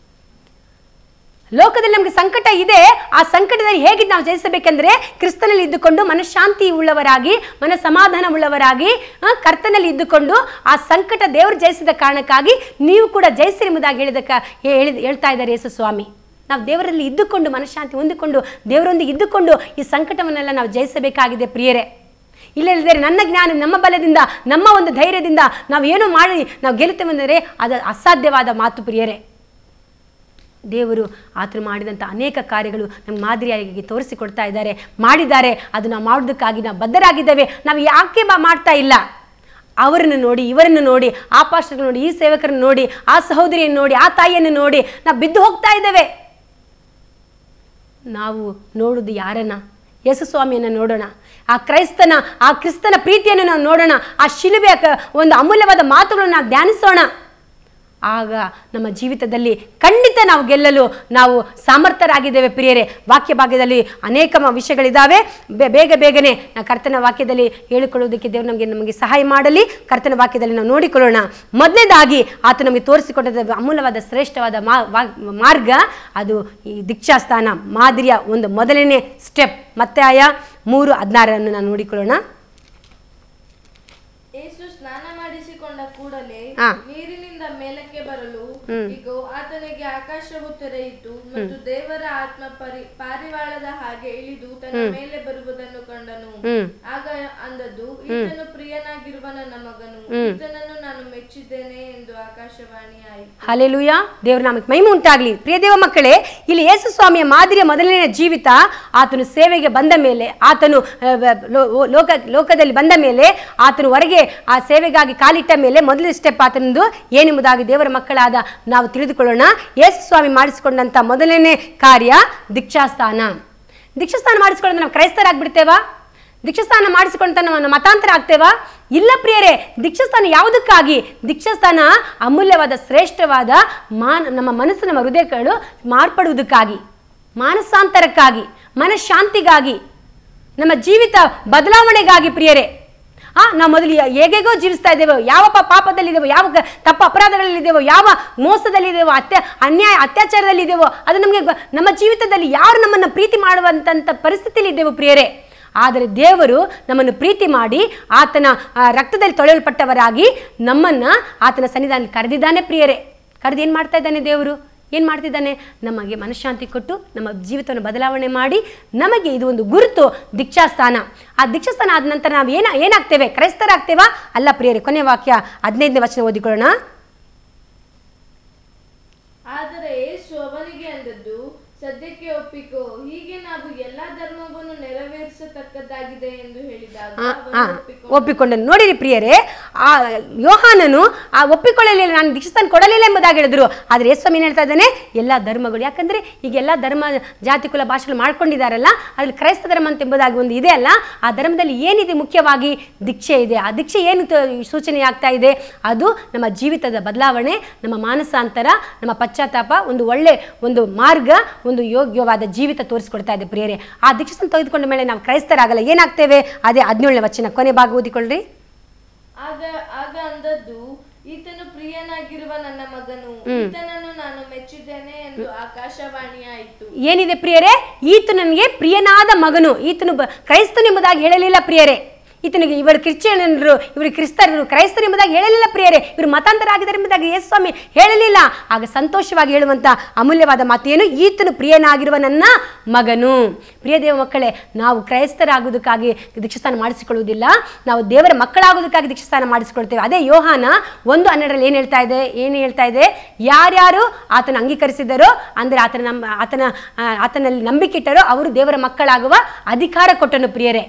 ಲೋಕದಲ್ಲಿ ನಮಗೆ ಸಂಕಟ ಇದೆ ಆ ಸಂಕಟದಲ್ಲಿ ಹೇಗೆ ನಾವು ಜಯಿಸಬೇಕೆಂದ್ರೆ ಕ್ರಿಸ್ತನಲ್ಲಿ ಇದ್ದುಕೊಂಡು ಮನಃಶಾಂತಿ ಉಳ್ಳವರಾಗಿ ಮನ ಸಮಾಧಾನ ಉಳ್ಳವರಾಗಿ ಆ, ಕರ್ತನಲ್ಲಿ ಇದ್ದುಕೊಂಡು ಆ ಸಂಕಟ ದೇವರು ಜಯಿಸಿದ ಕಾರಣಕ್ಕಾಗಿ ನೀವು ಕೂಡ ಜಯಿಸಿರಿ ಎಂಬುದಾಗಿ ಹೇಳಿದಕ್ಕ ಹೇಳಿ ಹೇಳ್ತಾ ಇದ್ದಾರೆ ಯೇಸು ಸ್ವಾಮಿ ನಾವು ದೇವರಲ್ಲಿ ಇದ್ದುಕೊಂಡು ಮನಃಶಾಂತಿ ಹೊಂದಿಕೊಂಡು ದೇವರೊಂದಿಗೆ ಇದ್ದುಕೊಂಡು ಈ ಸಂಕಟವನ್ನೆಲ್ಲ ನಾವು ಜಯಿಸಬೇಕಾಗಿದೆ ಪ್ರಿಯರೇ ಇಲ್ಲದಿದ್ದರೆ ನನ್ನ ಜ್ಞಾನ ನಮ್ಮ ಬಲದಿಂದ ನಮ್ಮ ಒಂದು ಧೈರ್ಯದಿಂದ ನಾವು ಏನು ಮಾಡಿ ನಾವು ಗೆಲ್ಲುತ್ತೇವೆ ಅಂದರೆ ಅದು ಅಸಾಧ್ಯವಾದ ಮಾತು ಪ್ರಿಯರೇ ದೇವರು ಆತನು ಮಾಡಿದಂಥ ಅನೇಕ ಕಾರ್ಯಗಳು ನಮ್ಗೆ ಮಾದರಿಯಾಗಿ ತೋರಿಸಿಕೊಡ್ತಾ ಇದ್ದಾರೆ ಮಾಡಿದ್ದಾರೆ ಅದು ನಾವು ಮಾಡೋದಕ್ಕಾಗಿ ನಾವು ಬದ್ಧರಾಗಿದ್ದೇವೆ ನಾವು ಯಾಕೆ ಬಾ ಮಾಡ್ತಾ ಇಲ್ಲ ಅವರನ್ನು ನೋಡಿ ಇವರನ್ನು ನೋಡಿ ಆ ಪಾಸ್ಟರ್ಗಳನ್ನು ನೋಡಿ ಈ ಸೇವಕರನ್ನು ನೋಡಿ ಆ ಸಹೋದರಿಯನ್ನು ನೋಡಿ ಆ ತಾಯಿಯನ್ನು ನೋಡಿ ನಾವು ಬಿದ್ದು ಹೋಗ್ತಾ ಇದ್ದೇವೆ ನಾವು ನೋಡುವುದು ಯಾರನ್ನ ಯೇಸು ಸ್ವಾಮಿಯನ್ನು ನೋಡೋಣ ಆ ಕ್ರೈಸ್ತನ ಆ ಕ್ರಿಸ್ತನ ಪ್ರೀತಿಯನ್ನು ನಾವು ನೋಡೋಣ ಆ ಶಿಲುಬೆಯ ಕ- ಒಂದು ಅಮೂಲ್ಯವಾದ ಮಾತುಗಳನ್ನು ನಾವು ಧ್ಯಾನಿಸೋಣ ಆಗ ನಮ್ಮ ಜೀವಿತದಲ್ಲಿ ಖಂಡಿತ ನಾವು ಗೆಲ್ಲಲು ನಾವು ಸಮರ್ಥರಾಗಿದ್ದೇವೆ ಪ್ರಿಯರೇ ವಾಕ್ಯ ಭಾಗದಲ್ಲಿ ಅನೇಕ ಮ- ವಿಷಯಗಳಿದ್ದಾವೆ ಬೆ- ಬೇಗ ಬೇಗನೆ ನಾ ಕರ್ತನ ವಾಕ್ಯದಲ್ಲಿ ಹೇಳಿಕೊಳ್ಳುವುದಕ್ಕೆ ದೇವರು ನಮಗೆ ನಮಗೆ ಸಹಾಯ ಮಾಡಲಿ ಕರ್ತನ ವಾಕ್ಯದಲ್ಲಿ ನಾವು ನೋಡಿಕೊಳ್ಳೋಣ ಮೊದಲನೇದಾಗಿ ಆತ ನಮಗೆ ತೋರಿಸಿಕೊಟ್ಟದ ಅಮೂಲ್ಯವಾದ ಶ್ರೇಷ್ಠವಾದ ಮಾ ವಾ- ಮಾರ್ಗ ಅದು ಈ ದೀಕ್ಷಾಸ್ಥಾನ ಮಾದರಿಯ ಒಂದು ಮೊದಲನೇ ಸ್ಟೆಪ್ ಮತ್ತೆ ಆಯ ಮೂರು ಹದಿನಾರನ್ನು ನಾವು ನೋಡಿಕೊಳ್ಳೋಣ ಯೇಸು ಸ್ನಾನ ಮಾಡಿಸಿಕೊಂಡ ಕೂಡಲೇ ಹಾ. ನೀರಿನಿಂದ ಮೇಲಕ್ಕೆ ಬರಲು ಇಗೋ ಆತನಿಗೆ ಆಕಾಶವು ತೆರೆಯಿತು ಮತ್ತು ದೇವರ ಆತ್ಮ ಪರಿ ಪಾರಿವಾಳದ ಹಾಗೆ ಇಳಿದು ತನ್ನ ಮೇಲೆ ಬರುವುದನ್ನು ಕಂಡನು ಹ್ಮ್ ಆಗ ಅಂದದ್ದು ಈತನು ಪ್ರಿಯನಾಗಿರುವ ನನ್ನ ಮಗನು ಈತನನ್ನು ನಾನು ಮೆಚ್ಚಿದ್ದೇನೆ ಎಂದು ಆಕಾಶವಾಣಿ ಆಯಿತು ಹಾಲೆಲೂಯ ದೇವರ ನಾಮಕ್ಕೆ ಮಹಿಮೆ ಉಂಟಾಗಲಿ ಪ್ರಿಯ ದೇವ ಮಕ್ಕಳೇ ಇಲ್ಲಿ ಯೇಸು ಸ್ವಾಮಿಯ ಮಾದರಿಯ ಮೊದಲನೇ ಜೀವಿತ ಆತನು ಸೇವೆಗೆ ಬಂದ ಮೇಲೆ ಆತನು ಆ, ವ- ಲೋ- ಲೋಕ ಲೋಕದಲ್ಲಿ ಬಂದ ಮೇಲೆ ಆತನು ಹೊರಗೆ ಆ ಸೇವೆಗಾಗಿ ಕಾಲಿಟ್ಟ ಮೇಲೆ ಮೊದಲ ಸ್ಟೆಪ್ ಆತನದು ಏನೆಂಬುದಾಗಿ ದೇವರ ಮಕ್ಕಳಾದ ನಾವು ತಿಳಿದುಕೊಳ್ಳೋಣ ಯೇಸು ಸ್ವಾಮಿ ಮಾಡಿಸಿಕೊಂಡಂಥ ಮೊದಲನೇ ಕಾರ್ಯ ದೀಕ್ಷಾಸ್ಥಾನ ದೀಕ್ಷಾಸ್ಥಾನ ಮಾಡಿಸ್ಕೊಳ್ಳೋದು ನಾವು ಕ್ರೈಸ್ತರಾಗ್ಬಿಡ್ತೇವಾ ದೀಕ್ಷಾಸ್ಥಾನ ಮಾಡಿಸಿಕೊಂಡ ನಾವು ಮತಾಂತರ ಆಗ್ತೇವಾ ಇಲ್ಲ ಪ್ರಿಯರೇ ದೀಕ್ಷಾಸ್ಥಾನ ಯಾವುದಕ್ಕಾಗಿ ದೀಕ್ಷಾಸ್ಥಾನ ಅಮೂಲ್ಯವಾದ ಶ್ರೇಷ್ಠವಾದ ಮಾನ್ ನಮ್ಮ ಮನಸ್ಸು ನಮ್ಮ ಹೃದಯಗಳು ಮಾರ್ಪಡುವುದಕ್ಕಾಗಿ ಮಾನಸಾಂತರಕ್ಕಾಗಿ ಮನಃಶಾಂತಿಗಾಗಿ ನಮ್ಮ ಜೀವಿತ ಬದಲಾವಣೆಗಾಗಿ ಪ್ರಿಯರೇ ಆ ನಾವು ಮೊದಲು ಹೇಗೇಗೋ ಜೀವಿಸ್ತಾ ಇದ್ದೇವೆ ಯಾವ ಪ- ಪಾಪದಲ್ಲಿದ್ದೇವೋ ಯಾವ ಗ- ತಪ್ಪು ಅಪರಾಧಗಳಲ್ಲಿದ್ದೇವೋ ಯಾವ ಮೋಸದಲ್ಲಿದ್ದೇವೋ ಅತ್ಯ ಅನ್ಯಾಯ ಅತ್ಯಾಚಾರದಲ್ಲಿದ್ದೇವೋ ಅದು ನಮಗೆ ಗ- ನಮ್ಮ ಜೀವಿತದಲ್ಲಿ ಯಾರು ನಮ್ಮನ್ನು ಪ್ರೀತಿ ಮಾಡುವಂಥ ಪರಿಸ್ಥಿತಿಯಲ್ಲಿ ಇದ್ದೇವೆ ಪ್ರಿಯರೇ ಆದರೆ ದೇವರು ನಮ್ಮನ್ನು ಪ್ರೀತಿ ಮಾಡಿ ಆತನ ಆ, ರಕ್ತದಲ್ಲಿ ತೊಳೆಯಲ್ಪಟ್ಟವರಾಗಿ ನಮ್ಮನ್ನು ಆತನ ಸನ್ನಿಧಾನದಲ್ಲಿ ಕರೆದಿದ್ದಾನೆ ಪ್ರಿಯರೇ ಕರೆದು ಏನು ಮಾಡ್ತಾ ಇದ್ದಾನೆ ದೇವರು ಏನು ಮಾಡ್ತಿದ್ದಾನೆ ನಮಗೆ ಮನಃಶಾಂತಿ ಕೊಟ್ಟು ನಮ್ಮ ಜೀವಿತವನ್ನು ಬದಲಾವಣೆ ಮಾಡಿ ನಮಗೆ ಇದು ಒಂದು ಗುರುತು ದೀಕ್ಷಾಸ್ಥಾನ ಆ ದೀಕ್ಷಾಸ್ಥಾನ ಆದ ನಂತರ ನಾವು ಏನ ಏನಾಗ್ತೇವೆ ಕ್ರೈಸ್ತರಾಗ್ತೇವಾ ಅಲ್ಲ ಪ್ರಿಯರೇ ಕೊನೆ ವಾಕ್ಯ ಹದಿನೈದನೇ ವಚನ ಓದಿಕೊಳ್ಳೋಣ ಆದರೆ ಯೇಸು ಅವನಿಗೆ ಅಂದದ್ದು ಸದ್ಯಕ್ಕೆ ಒಪ್ಪಿಕೋ ಹೀಗೆ ನಾವು ಎಲ್ಲಾ ಧರ್ಮವನ್ನು ನೆರವೇರಿಸತಕ್ಕದ್ದಾಗಿದೆ ಎಂದು ಹೇಳಿದಾಗ ಆ, ಅವನು ಆ, ಒಪ್ಪಿಕೊಂಡ. ಒಪ್ಪಿಕೊಂಡನು ನೋಡಿರಿ ಪ್ರಿಯರೇ ಆ ಯೋಹಾನನು ಆ ಒಪ್ಪಿಕೊಳ್ಳಲಿಲ್ಲ ನಾನು ದೀಕ್ಷಾಸ್ಥಾನ ಕೊಡಲಿಲ್ಲ ಎಂಬುದಾಗಿ ಹೇಳಿದ್ರು ಆದರೆ ಯೇಸ್ವಾಮಿ ಏನು ಹೇಳ್ತಾ ಇದ್ದಾನೆ ಎಲ್ಲ ಧರ್ಮಗಳು ಯಾಕಂದ್ರೆ ಈಗ ಎಲ್ಲ ಧರ್ಮ ಜಾತಿ ಕುಲ ಭಾಷೆಗಳು ಮಾಡ್ಕೊಂಡಿದ್ದಾರಲ್ಲ ಅದ್ರಲ್ಲಿ ಕ್ರೈಸ್ತ ಧರ್ಮ ಅಂತ ಎಂಬುದಾಗಿ ಒಂದು ಇದೆ ಅಲ್ಲ ಆ ಧರ್ಮದಲ್ಲಿ ಏನಿದೆ ಮುಖ್ಯವಾಗಿ ದೀಕ್ಷೆ ಇದೆ ಆ ದೀಕ್ಷೆ ಏನು ತ- ಸೂಚನೆ ಆಗ್ತಾ ಇದೆ ಅದು ನಮ್ಮ ಜೀವಿತದ ಬದಲಾವಣೆ ನಮ್ಮ ಮಾನಸಾಂತರ ನಮ್ಮ ಪಶ್ಚಾತ್ತಾಪ ಒಂದು ಒಳ್ಳೆ ಒಂದು ಮಾರ್ಗ ಒಂದು ಯೋಗ್ಯವಾದ ಜೀವಿತ ತೋರಿಸ್ಕೊಡ್ತಾ ಇದೆ ಪ್ರಿಯರೇ ಆ ದೀಕ್ಷೆಯನ್ನು ತೆಗೆದುಕೊಂಡ ಮೇಲೆ ನಾವು ಕ್ರೈಸ್ತರಾಗಲ್ಲ ಏನಾಗ್ತೇವೆ ಅದೇ ಹದಿನೇಳನೇ ವಚನ ಕೊನೆ ಭಾಗ ಓದಿಕೊಳ್ಳ್ರಿ ಆಗ ಆಗ ಅಂದದ್ದು ಈತನು ಪ್ರಿಯನಾಗಿರುವ ನನ್ನ ಮಗನು ಈತನನ್ನು ನಾನು ಮೆಚ್ಚಿದ್ದೇನೆ ಎಂದು ಆಕಾಶವಾಣಿ ಆಯಿತು ಏನಿದೆ ಪ್ರಿಯರೇ ಈತ ನನಗೆ ಪ್ರಿಯನಾದ ಮಗನು ಈತನು ಬ ಕ್ರೈಸ್ತನು ಎಂಬುದಾಗಿ ಹೇಳಲಿಲ್ಲ ಪ್ರಿಯರೇ ಈತನಿಗೆ ಇವರು ಕ್ರಿಶ್ಚಿಯನರು ಇವರು ಕ್ರಿಸ್ತರು ಕ್ರೈಸ್ತರು ಎಂಬುದಾಗಿ ಹೇಳಲಿಲ್ಲ ಪ್ರಿಯರೇ ಇವರು ಮತಾಂತರ ಆಗಿದ್ದಾರೆ ಎಂಬುದಾಗಿ ಯೇಸು ಸ್ವಾಮಿ ಹೇಳಲಿಲ್ಲ ಆಗ ಸಂತೋಷವಾಗಿ ಹೇಳುವಂಥ ಅಮೂಲ್ಯವಾದ ಮಾತು ಏನು ಈತನು ಪ್ರಿಯನಾಗಿರುವ ನನ್ನ ಮಗನು ಪ್ರಿಯ ದೇವ ಮಕ್ಕಳೇ ನಾವು ಕ್ರೈಸ್ತರಾಗುವುದಕ್ಕಾಗಿ ದೀಕ್ಷಾಸ್ಥಾನ ಮಾಡಿಸಿಕೊಳ್ಳುವುದಿಲ್ಲ ನಾವು ದೇವರ ಮಕ್ಕಳಾಗುವುದಕ್ಕಾಗಿ ದೀಕ್ಷಾಸ್ಥಾನ ಮಾಡಿಸಿಕೊಳ್ತೇವೆ ಅದೇ ಯೋಹಾನ ಒಂದು ಹನ್ನೆರಡರಲ್ಲಿ ಏನು ಹೇಳ್ತಾ ಇದೆ ಏನು ಹೇಳ್ತಾ ಇದೆ ಯಾರ್ಯಾರು ಆತನ ಅಂಗೀಕರಿಸಿದರೋ ಅಂದರೆ ಆತನ ನಮ್ಮ ಆತನ ಆ, ಆತನಲ್ಲಿ ನಂಬಿಕೆ ಇಟ್ಟರೋ ಅವರು ದೇವರ ಮಕ್ಕಳಾಗುವ ಅಧಿಕಾರ ಕೊಟ್ಟನು ಪ್ರಿಯರೇ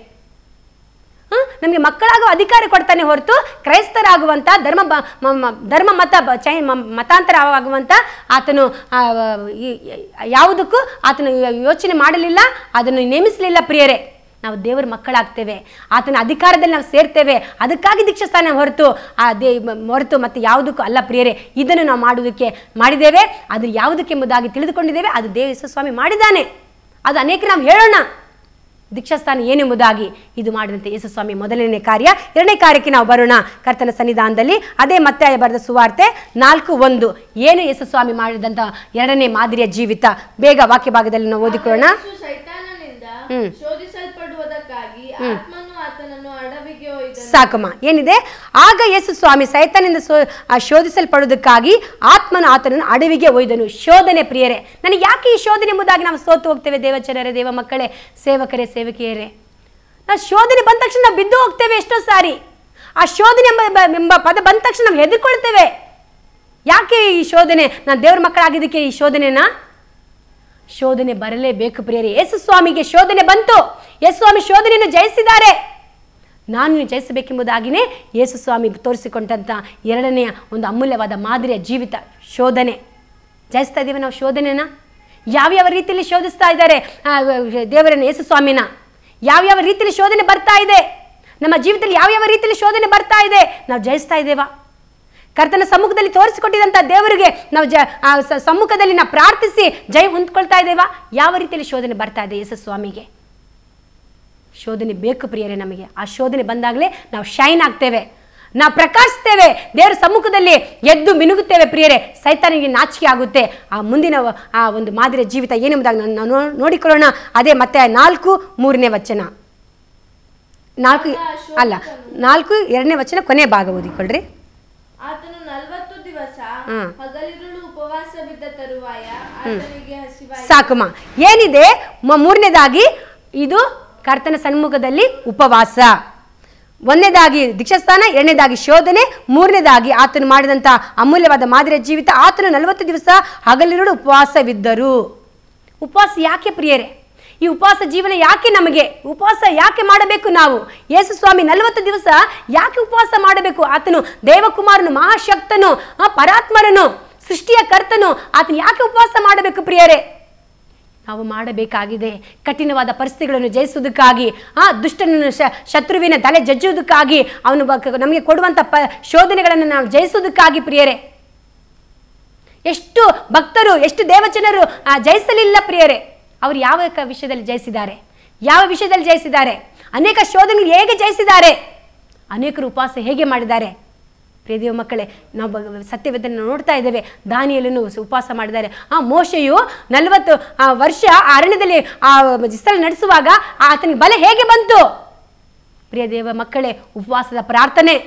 ಹ? ನಮಗೆ ಮಕ್ಕಳಾಗುವ ಅಧಿಕಾರ ಕೊಡ್ತಾನೆ ಹೊರತು ಕ್ರೈಸ್ತರಾಗುವಂಥ ಧರ್ಮ ಬ- ಮ- ಮ- ಧರ್ಮ ಮತ ಬ- ಚೈ ಮ- ಮತಾಂತರ ಆಗುವಂಥ ಆತನು ಆ, ಈ- ಯಾವುದಕ್ಕೂ ಆತನು ಯೋಚನೆ ಮಾಡಲಿಲ್ಲ ಅದನ್ನು ನೇಮಿಸಲಿಲ್ಲ ಪ್ರಿಯರೇ ನಾವು ದೇವರ ಮಕ್ಕಳಾಗ್ತೇವೆ ಆತನ ಅಧಿಕಾರದಲ್ಲಿ ನಾವು ಸೇರ್ತೇವೆ ಅದಕ್ಕಾಗಿ ದೀಕ್ಷಾಸ್ಥಾನ ಹೊರತು ಆ ದೇ ಮ- ಹೊರತು ಮತ್ತೆ ಯಾವುದಕ್ಕೂ ಅಲ್ಲ ಪ್ರಿಯರೇ ಇದನ್ನು ನಾವು ಮಾಡುವುದಕ್ಕೆ ಮಾಡಿದ್ದೇವೆ ಅದು ಯಾವುದಕ್ಕೆಂಬುದಾಗಿ ತಿಳಿದುಕೊಂಡಿದ್ದೇವೆ ಅದು ದೇವ ಯೇಸು ಸ್ವಾಮಿ ಮಾಡಿದ್ದಾನೆ ಅದು ಅನೇಕ ನಾವು ಹೇಳೋಣ ದೀಕ್ಷಾಸ್ಥಾನ ಏನೆಂಬುದಾಗಿ ಇದು ಮಾಡಿದಂತೆ ಯೇಸು ಸ್ವಾಮಿ ಮೊದಲನೇ ಕಾರ್ಯ ಎರಡನೇ ಕಾರ್ಯಕ್ಕೆ ನಾವು ಬರೋಣ ಕರ್ತನ ಸನ್ನಿಧಾನದಲ್ಲಿ ಅದೇ ಮತ್ತೆ ಬರೆದ ಸುವಾರ್ತೆ ನಾಲ್ಕು ಒಂದು ಏನು ಯೇಸು ಸ್ವಾಮಿ ಮಾಡಿದಂಥ ಎರಡನೇ ಮಾದರಿಯ ಜೀವಿತ ಬೇಗ ವಾಕ್ಯ ಭಾಗದಲ್ಲಿ ನಾವು ಓದಿಕೊಳ್ಳೋಣ ಯೇಸು ಸೈತಾನನಿಂದ ಹ್ಮ್. ಶೋಧಿಸಲ್ಪಡುವುದಕ್ಕಾಗಿ ಆತ್ಮನು ಆತನನ್ನು ಅಡವಿಗೆ ಒಯ್ದನು ಸಾಕಮ್ಮ ಏನಿದೆ ಆಗ ಯೇಸು ಸ್ವಾಮಿ ಸೈತಾನಿಂದ ಸೋ ಆ ಶೋಧಿಸಲ್ಪಡುವುದಕ್ಕಾಗಿ ಆತ್ಮನು ಆತನನ್ನು ಅಡವಿಗೆ ಒಯ್ದನು ಶೋಧನೆ ಪ್ರಿಯರೇ ನನಗೆ ಯಾಕೆ ಈ ಶೋಧನೆ ಎಂಬುದಾಗಿ ನಾವು ಸೋತು ಹೋಗ್ತೇವೆ ದೇವಚರರೇ ದೇವ ಮಕ್ಕಳೇ ಸೇವಕರೇ ಸೇವಕಿಯರೇ ನಾವು ಶೋಧನೆ ಬಂದ ತಕ್ಷಣ ನಾವು ಬಿದ್ದು ಹೋಗ್ತೇವೆ ಎಷ್ಟೋ ಸಾರಿ ಆ ಶೋಧನೆ ಎಂಬ ಬ- ಎಂಬ ಪದ ಬಂದ ತಕ್ಷಣ ನಾವು ಹೆದರ್ಕೊಳ್ತೇವೆ ಯಾಕೆ ಈ ಶೋಧನೆ ನಾನು ದೇವ್ರ ಮಕ್ಕಳಾಗಿದ್ದಕ್ಕೆ ಈ ಶೋಧನೆನ ಶೋಧನೆ ಬರಲೇಬೇಕು ಪ್ರಿಯರೇ ಯೇಸು ಸ್ವಾಮಿಗೆ ಶೋಧನೆ ಬಂತು ಯೇಸು ಸ್ವಾಮಿ ಶೋಧನೆಯನ್ನು ಜಯಿಸಿದ್ದಾರೆ ನಾನು ನೀವು ಜಯಿಸಬೇಕೆಂಬುದಾಗಿಯೇ ಯೇಸು ಸ್ವಾಮಿ ತೋರಿಸಿಕೊಂಡಂಥ ಎರಡನೆಯ ಒಂದು ಅಮೂಲ್ಯವಾದ ಮಾದರಿಯ ಜೀವಿತ ಶೋಧನೆ ಜಯಿಸ್ತಾ ಇದ್ದೀವಿ ನಾವು ಶೋಧನೆನ ಯಾವ್ಯಾವ ರೀತಿಯಲ್ಲಿ ಶೋಧಿಸ್ತಾ ಇದ್ದಾರೆ ಆ, ದೇವರನ್ನ ಯೇಸು ಸ್ವಾಮಿನ ಯಾವ್ಯಾವ ರೀತಿಯಲ್ಲಿ ಶೋಧನೆ ಬರ್ತಾ ಇದೆ ನಮ್ಮ ಜೀವಿತದಲ್ಲಿ ಯಾವ್ಯಾವ ರೀತಿಯಲ್ಲಿ ಶೋಧನೆ ಬರ್ತಾ ಇದೆ ನಾವು ಜಯಿಸ್ತಾ ಇದ್ದೇವಾ ಕರ್ತನ ಸಮ್ಮುಖದಲ್ಲಿ ತೋರಿಸಿಕೊಟ್ಟಿದಂಥ ದೇವರಿಗೆ ನಾವು ಜ ಆ ಸ- ಸಮ್ಮುಖದಲ್ಲಿ ನಾವು ಪ್ರಾರ್ಥಿಸಿ ಜಯ ಹೊಂದ್ಕೊಳ್ತಾ ಇದ್ದೇವಾ ಯಾವ ರೀತಿಯಲ್ಲಿ ಶೋಧನೆ ಬರ್ತಾ ಇದೆ ಯೇಸು ಸ್ವಾಮಿಗೆ ಶೋಧನೆ ಬೇಕು ಪ್ರಿಯರೇ ನಮಗೆ ಆ ಶೋಧನೆ ಬಂದಾಗಲೇ ನಾವು ಶೈನ್ ಆಗ್ತೇವೆ ನಾವು ಪ್ರಕಾಶಿಸ್ತೇವೆ ದೇವರ ಸಮ್ಮುಖದಲ್ಲಿ ಎದ್ದು ಮಿನುಗುತ್ತೇವೆ ಪ್ರಿಯರೇ ಸೈತಾನಿಗೆ ನಾಚಿಕೆ ಆಗುತ್ತೆ ಆ ಮುಂದಿನ ವ- ಆ ಒಂದು ಮಾದರಿಯ ಜೀವಿತ ಏನೆಂಬುದಾಗಿ ನಾವು ನಾವು ನೋ- ನೋಡಿಕೊಳ್ಳೋಣ ಅದೇ ಮತ್ತೆ ನಾಲ್ಕು ಮೂರನೇ ವಚನ ನಾಲ್ಕು ಅಲ್ಲ ನಾಲ್ಕು ಎರಡನೇ ವಚನ ಕೊನೆ ಭಾಗ ಓದಿಕೊಳ್ಳ್ರಿ ಆತನು ನಲವತ್ತು ದಿವಸ ಹ್ಮ್. ಹಗಲಿರುಳು ಉಪವಾಸವಿದ್ದ ತರುವಾಯ ಆತನಿಗೆ ಹಸಿವಾಯಿತು ಸಾಕಮ್ಮ ಏನಿದೆ ಮ- ಮೂರನೇದಾಗಿ ಇದು ಕರ್ತನ ಸನ್ಮುಖದಲ್ಲಿ ಉಪವಾಸ ಒಂದನೇದಾಗಿ ದೀಕ್ಷಾಸ್ಥಾನ ಎರಡನೇದಾಗಿ ಶೋಧನೆ ಮೂರನೇದಾಗಿ ಆತನು ಮಾಡಿದಂಥ ಅಮೂಲ್ಯವಾದ ಮಾದರಿಯ ಜೀವಿತ ಆತನು ನಲವತ್ತು ದಿವಸ ಹಗಲಿರುಳು ಉಪವಾಸವಿದ್ದರು ಉಪವಾಸ ಯಾಕೆ ಪ್ರಿಯರೇ ಈ ಉಪವಾಸ ಜೀವನ ಯಾಕೆ ನಮಗೆ ಉಪವಾಸ ಯಾಕೆ ಮಾಡಬೇಕು ನಾವು ಯೇಸು ಸ್ವಾಮಿ ನಲವತ್ತು ದಿವಸ ಯಾಕೆ ಉಪವಾಸ ಮಾಡಬೇಕು ಆತನು ದೇವಕುಮಾರನು ಮಹಾಶಕ್ತನು ಆ, ಪರಾತ್ಮರನು ಸೃಷ್ಟಿಯ ಕರ್ತನು ಆತನು ಯಾಕೆ ಉಪವಾಸ ಮಾಡಬೇಕು ಪ್ರಿಯರೇ ನಾವು ಮಾಡಬೇಕಾಗಿದೆ ಕಠಿಣವಾದ ಪರಿಸ್ಥಿತಿಗಳನ್ನು ಜಯಿಸುವುದಕ್ಕಾಗಿ ಆ ದುಷ್ಟನನ್ನು ಶ ಶತ್ರುವಿನ ತಲೆ ಜಜ್ಜುವುದಕ್ಕಾಗಿ ಅವನು ಬ- ನಮಗೆ ಕೊಡುವಂಥ ಪ ಶೋಧನೆಗಳನ್ನು ನಾವು ಜಯಿಸುವುದಕ್ಕಾಗಿ ಪ್ರಿಯರೇ ಎಷ್ಟು ಭಕ್ತರು ಎಷ್ಟು ದೇವಜನರು ಆ, ಜಯಿಸಲಿಲ್ಲ ಪ್ರಿಯರೇ ಅವರು ಯಾವ ಕ- ವಿಷಯದಲ್ಲಿ ಜಯಿಸಿದ್ದಾರೆ ಯಾವ ವಿಷಯದಲ್ಲಿ ಜಯಿಸಿದ್ದಾರೆ ಅನೇಕ ಶೋಧನೆಗಳು ಹೇಗೆ ಜಯಿಸಿದ್ದಾರೆ ಅನೇಕರು ಉಪವಾಸ ಹೇಗೆ ಮಾಡಿದ್ದಾರೆ ಪ್ರಿಯದೇವ ಮಕ್ಕಳೇ ನಾವು ಬ- ಸತ್ಯವೇದನ್ನು ನೋಡ್ತಾ ಇದ್ದೇವೆ ದಾನಿಯಲ್ಲೂ ಉಪವಾಸ ಮಾಡಿದ್ದಾರೆ ಆ ಮೋಶೆಯು ನಲವತ್ತು ಆ, ವರ್ಷ ಆ ಅರಣ್ಯದಲ್ಲಿ ಆ ಇಸ್ರಾಯೇಲ್ ನಡೆಸುವಾಗ ಆತನಿಗೆ ಬಲ ಹೇಗೆ ಬಂತು ಪ್ರಿಯ ದೇವ ಮಕ್ಕಳೇ ಉಪವಾಸದ ಪ್ರಾರ್ಥನೆ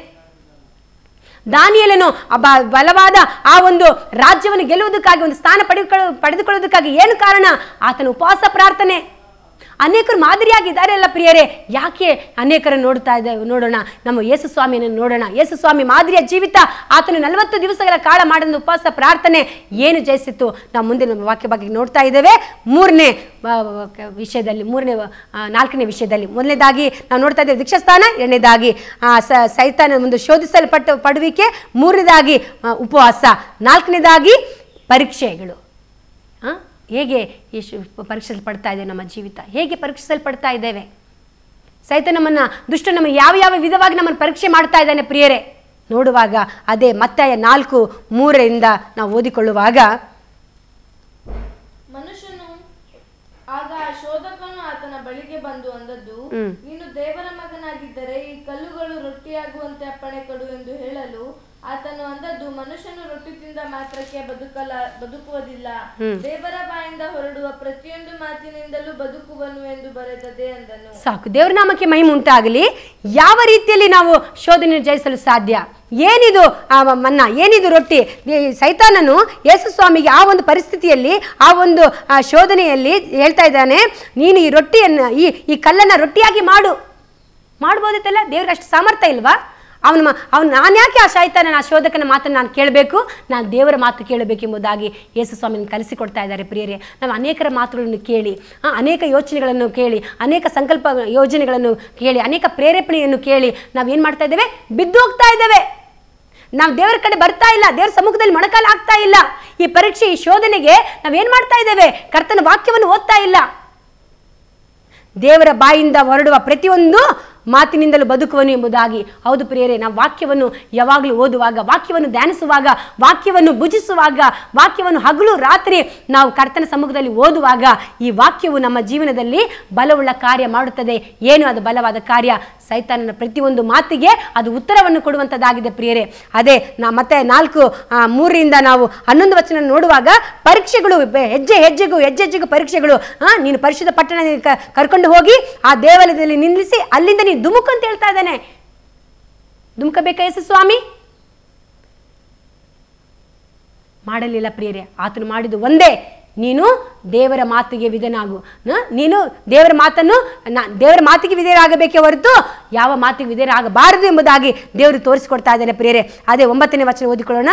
ದಾನಿಯಲನು ಆ ಬ- ಬಲವಾದ ಆ ಒಂದು ರಾಜ್ಯವನ್ನು ಗೆಲ್ಲುವುದಕ್ಕಾಗಿ ಒಂದು ಸ್ಥಾನ ಪಡೆದುಕೊಳ್ಳ ಪಡೆದುಕೊಳ್ಳುವುದಕ್ಕಾಗಿ ಏನು ಕಾರಣ ಆತನ ಉಪವಾಸ ಪ್ರಾರ್ಥನೆ ಅನೇಕರು ಮಾದರಿಯಾಗಿದ್ದಾರೆ ಅಲ್ಲ ಪ್ರಿಯರೇ ಯಾಕೆ ಅನೇಕರನ್ನು ನೋಡ್ತಾ ಇದ್ದೇವೆ ನೋಡೋಣ ನಮ್ಮ ಯೇಸು ಸ್ವಾಮಿಯನ್ನು ನೋಡೋಣ ಯೇಸು ಸ್ವಾಮಿ ಮಾದರಿಯ ಜೀವಿತ ಆತನು ನಲವತ್ತು ದಿವಸಗಳ ಕಾಲ ಮಾಡಿದ ಉಪವಾಸ ಪ್ರಾರ್ಥನೆ ಏನು ಜಯಿಸಿತ್ತು ನಾವು ಮುಂದೆ ನಮ್ಮ ವಾಕ್ಯ ಬಗ್ಗೆ ನೋಡ್ತಾ ಇದ್ದೇವೆ ಮೂರನೇ ಆ, ಕ- ವಿಷಯದಲ್ಲಿ ಮೂರನೇ ಆ, ನಾಲ್ಕನೇ ವಿಷಯದಲ್ಲಿ ಮೊದಲನೇದಾಗಿ ನಾವು ನೋಡ್ತಾ ಇದ್ದೇವೆ ದೀಕ್ಷಾಸ್ಥಾನ ಎರಡನೇದಾಗಿ ಆ, ಸ- ಸೈತಾನ ಒಂದು ಶೋಧಿಸಲ್ಪಟ್ಟ ಪಡುವಿಕೆ ಮೂರನೇದಾಗಿ ಆ, ಉಪವಾಸ ನಾಲ್ಕನೇದಾಗಿ ಪರೀಕ್ಷೆಗಳು ಆ? ಹೇಗೆ ಈ ಶು- ಪರೀಕ್ಷಿಸಲ್ಪಡ್ತಾ ಇದೆ ನಮ್ಮ ಜೀವಿತ ಹೇಗೆ ಪರೀಕ್ಷಿಸಲ್ಪಡ್ತಾ ಇದ್ದೇವೆ ಸಹಿತ ನಮ್ಮನ್ನು ದುಷ್ಟ ನಮ್ಮ ಯಾವ ಯಾವ ವಿಧವಾಗಿ ನಮ್ಮನ್ನು ಪರೀಕ್ಷೆ ಮಾಡ್ತಾ ಇದ್ದಾನೆ ಪ್ರಿಯರೇ ನೋಡುವಾಗ ಅದೇ ಮತ್ತಾಯ ನಾಲ್ಕು ಮೂರರಿಂದ ನಾವು ಓದಿಕೊಳ್ಳುವಾಗ ಮನುಷ್ಯನು ಆಗ ಆ ಶೋಧಕನು ಆತನ ಬಳಿಗೆ ಬಂದು ಅಂದದ್ದು ಹ್ಮ್. ನೀನು ದೇವರ ಮಗನಾಗಿದ್ದರೆ ಈ ಕಲ್ಲುಗಳು ರೊಟ್ಟಿಯಾಗುವಂತೆ ಅಪ್ಪಣೆ ಕೊಡು ಎಂದು ಹೇಳಲು ಆತನು ಅಂದದ್ದು ಮನುಷ್ಯನು ರೊಟ್ಟಿ ತಿಂದ ಮಾತ್ರಕ್ಕೆ ಬದುಕಲ ಬದುಕುವುದಿಲ್ಲ ದೇವರ ಬಾಯಿಂದ ಹೊರಡುವ ಪ್ರತಿಯೊಂದು ಮಾತಿನಿಂದಲೂ ಬದುಕುವನು ಎಂದು ಬರೆದದೆ ಅಂದನು ಸಾಕು ದೇವ್ರ ನಾಮಕ್ಕೆ ಮಹಿಮೆ ಉಂಟಾಗಲಿ ಯಾವ ರೀತಿಯಲ್ಲಿ ನಾವು ಶೋಧನೆ ಜಯಿಸಲು ಸಾಧ್ಯ ಏನಿದು ಆ ಮ- ಮನ್ನ ಏನಿದು ರೊಟ್ಟಿ ಈ ಸೈತಾನನು ಯೇಸು ಸ್ವಾಮಿಗೆ ಆ ಒಂದು ಪರಿಸ್ಥಿತಿಯಲ್ಲಿ ಆ ಒಂದು ಆ ಶೋಧನೆಯಲ್ಲಿ ಹೇಳ್ತಾ ಇದ್ದಾನೆ ನೀನು ಈ ರೊಟ್ಟಿಯನ್ನು ಈ ಈ ಕಲ್ಲನ್ನು ರೊಟ್ಟಿಯಾಗಿ ಮಾಡು ಮಾಡ್ಬೋದಿತ್ತಲ್ಲ ದೇವ್ರಿಗೆ ಅಷ್ಟು ಸಾಮರ್ಥ್ಯ ಇಲ್ವಾ ಅವನು ಅವನು ನಾನು ಯಾಕೆ ಆ ಶೈತಾನ ಆ ಶೋಧಕನ ಮಾತನ್ನು ನಾನು ಕೇಳಬೇಕು ನಾನು ದೇವರ ಮಾತು ಕೇಳಬೇಕೆಂಬುದಾಗಿ ಯೇಸು ಸ್ವಾಮಿನ ಕಲಿಸಿಕೊಡ್ತಾ ಇದ್ದಾರೆ ಪ್ರಿಯರೇ ನಾವು ಅನೇಕರ ಮಾತುಗಳನ್ನು ಕೇಳಿ ಆ, ಅನೇಕ ಯೋಚನೆಗಳನ್ನು ಕೇಳಿ ಅನೇಕ ಸಂಕಲ್ಪ ಯೋಜನೆಗಳನ್ನು ಕೇಳಿ ಅನೇಕ ಪ್ರೇರೇಪಣೆಯನ್ನು ಕೇಳಿ ನಾವು ಏನು ಮಾಡ್ತಾ ಇದ್ದೇವೆ ಬಿದ್ದು ಹೋಗ್ತಾ ಇದ್ದೇವೆ ನಾವು ದೇವರ ಕಡೆ ಬರ್ತಾ ಇಲ್ಲ ದೇವರ ಸಮ್ಮುಖದಲ್ಲಿ ಮೊಣಕಾಲು ಆಗ್ತಾ ಇಲ್ಲ ಈ ಪರೀಕ್ಷೆ ಈ ಶೋಧನೆಗೆ ನಾವೇನು ಮಾಡ್ತಾ ಇದ್ದೇವೆ ಕರ್ತನ ವಾಕ್ಯವನ್ನು ಓದ್ತಾ ಇಲ್ಲ ದೇವರ ಬಾಯಿಂದ ಹೊರಡುವ ಪ್ರತಿಯೊಂದು ಮಾತಿನಿಂದಲೂ ಬದುಕುವನು ಎಂಬುದಾಗಿ ಹೌದು ಪ್ರಿಯರೇ ನಾವು ವಾಕ್ಯವನ್ನು ಯಾವಾಗಲೂ ಓದುವಾಗ ವಾಕ್ಯವನ್ನು ಧ್ಯಾನಿಸುವಾಗ ವಾಕ್ಯವನ್ನು ಭುಜಿಸುವಾಗ ವಾಕ್ಯವನ್ನು ಹಗಲು ರಾತ್ರಿ ನಾವು ಕರ್ತನ ಸಮ್ಮುಖದಲ್ಲಿ ಓದುವಾಗ ಈ ವಾಕ್ಯವು ನಮ್ಮ ಜೀವನದಲ್ಲಿ ಬಲವುಳ್ಳ ಕಾರ್ಯ ಮಾಡುತ್ತದೆ ಏನು ಅದು ಬಲವಾದ ಕಾರ್ಯ ಸೈತಾನನ ಪ್ರತಿಯೊಂದು ಮಾತಿಗೆ ಅದು ಉತ್ತರವನ್ನು ಕೊಡುವಂಥದ್ದಾಗಿದೆ ಪ್ರಿಯರೇ ಅದೇ ನಾ ಮತ್ತೆ ನಾಲ್ಕು ಆ, ಮೂರರಿಂದ ನಾವು ಹನ್ನೊಂದು ವಚನ ನೋಡುವಾಗ ಪರೀಕ್ಷೆಗಳು ಬೆ- ಹೆಜ್ಜೆ ಹೆಜ್ಜೆಗೂ ಹೆಜ್ಜೆ ಹೆಜ್ಜೆಗೂ ಪರೀಕ್ಷೆಗಳು ಆ, ನೀನು ಪರಿಶುದ್ಧ ಪಟ್ಟಣ ಕ- ಕರ್ಕೊಂಡು ಹೋಗಿ ಆ ದೇವಾಲಯದಲ್ಲಿ ನಿಲ್ಲಿಸಿ ಅಲ್ಲಿಂದ ನೀನು ಧುಮುಕು ಅಂತ ಹೇಳ್ತಾ ಇದ್ದಾನೆ ಧುಮುಕಬೇಕಾ ಯೇಸು ಸ್ವಾಮಿ ಮಾಡಲಿಲ್ಲ ಪ್ರಿಯರೇ ಆತನು ಮಾಡಿದ್ದು ಒಂದೇ ನೀನು ದೇವರ ಮಾತಿಗೆ ವಿಧನಾಗು ನ- ನೀನು ದೇವರ ಮಾತನ್ನು ನಾ ದೇವರ ಮಾತಿಗೆ ವಿಧೇಯರಾಗಬೇಕೇ ಹೊರತು ಯಾವ ಮಾತಿಗೆ ವಿಧೇಯರಾಗಬಾರದು ಎಂಬುದಾಗಿ ದೇವರು ತೋರಿಸಿಕೊಡ್ತಾ ಇದ್ದಾರೆ ಪ್ರಿಯರೇ ಅದೇ ಒಂಬತ್ತನೇ ವಚನ ಓದಿಕೊಳ್ಳೋಣ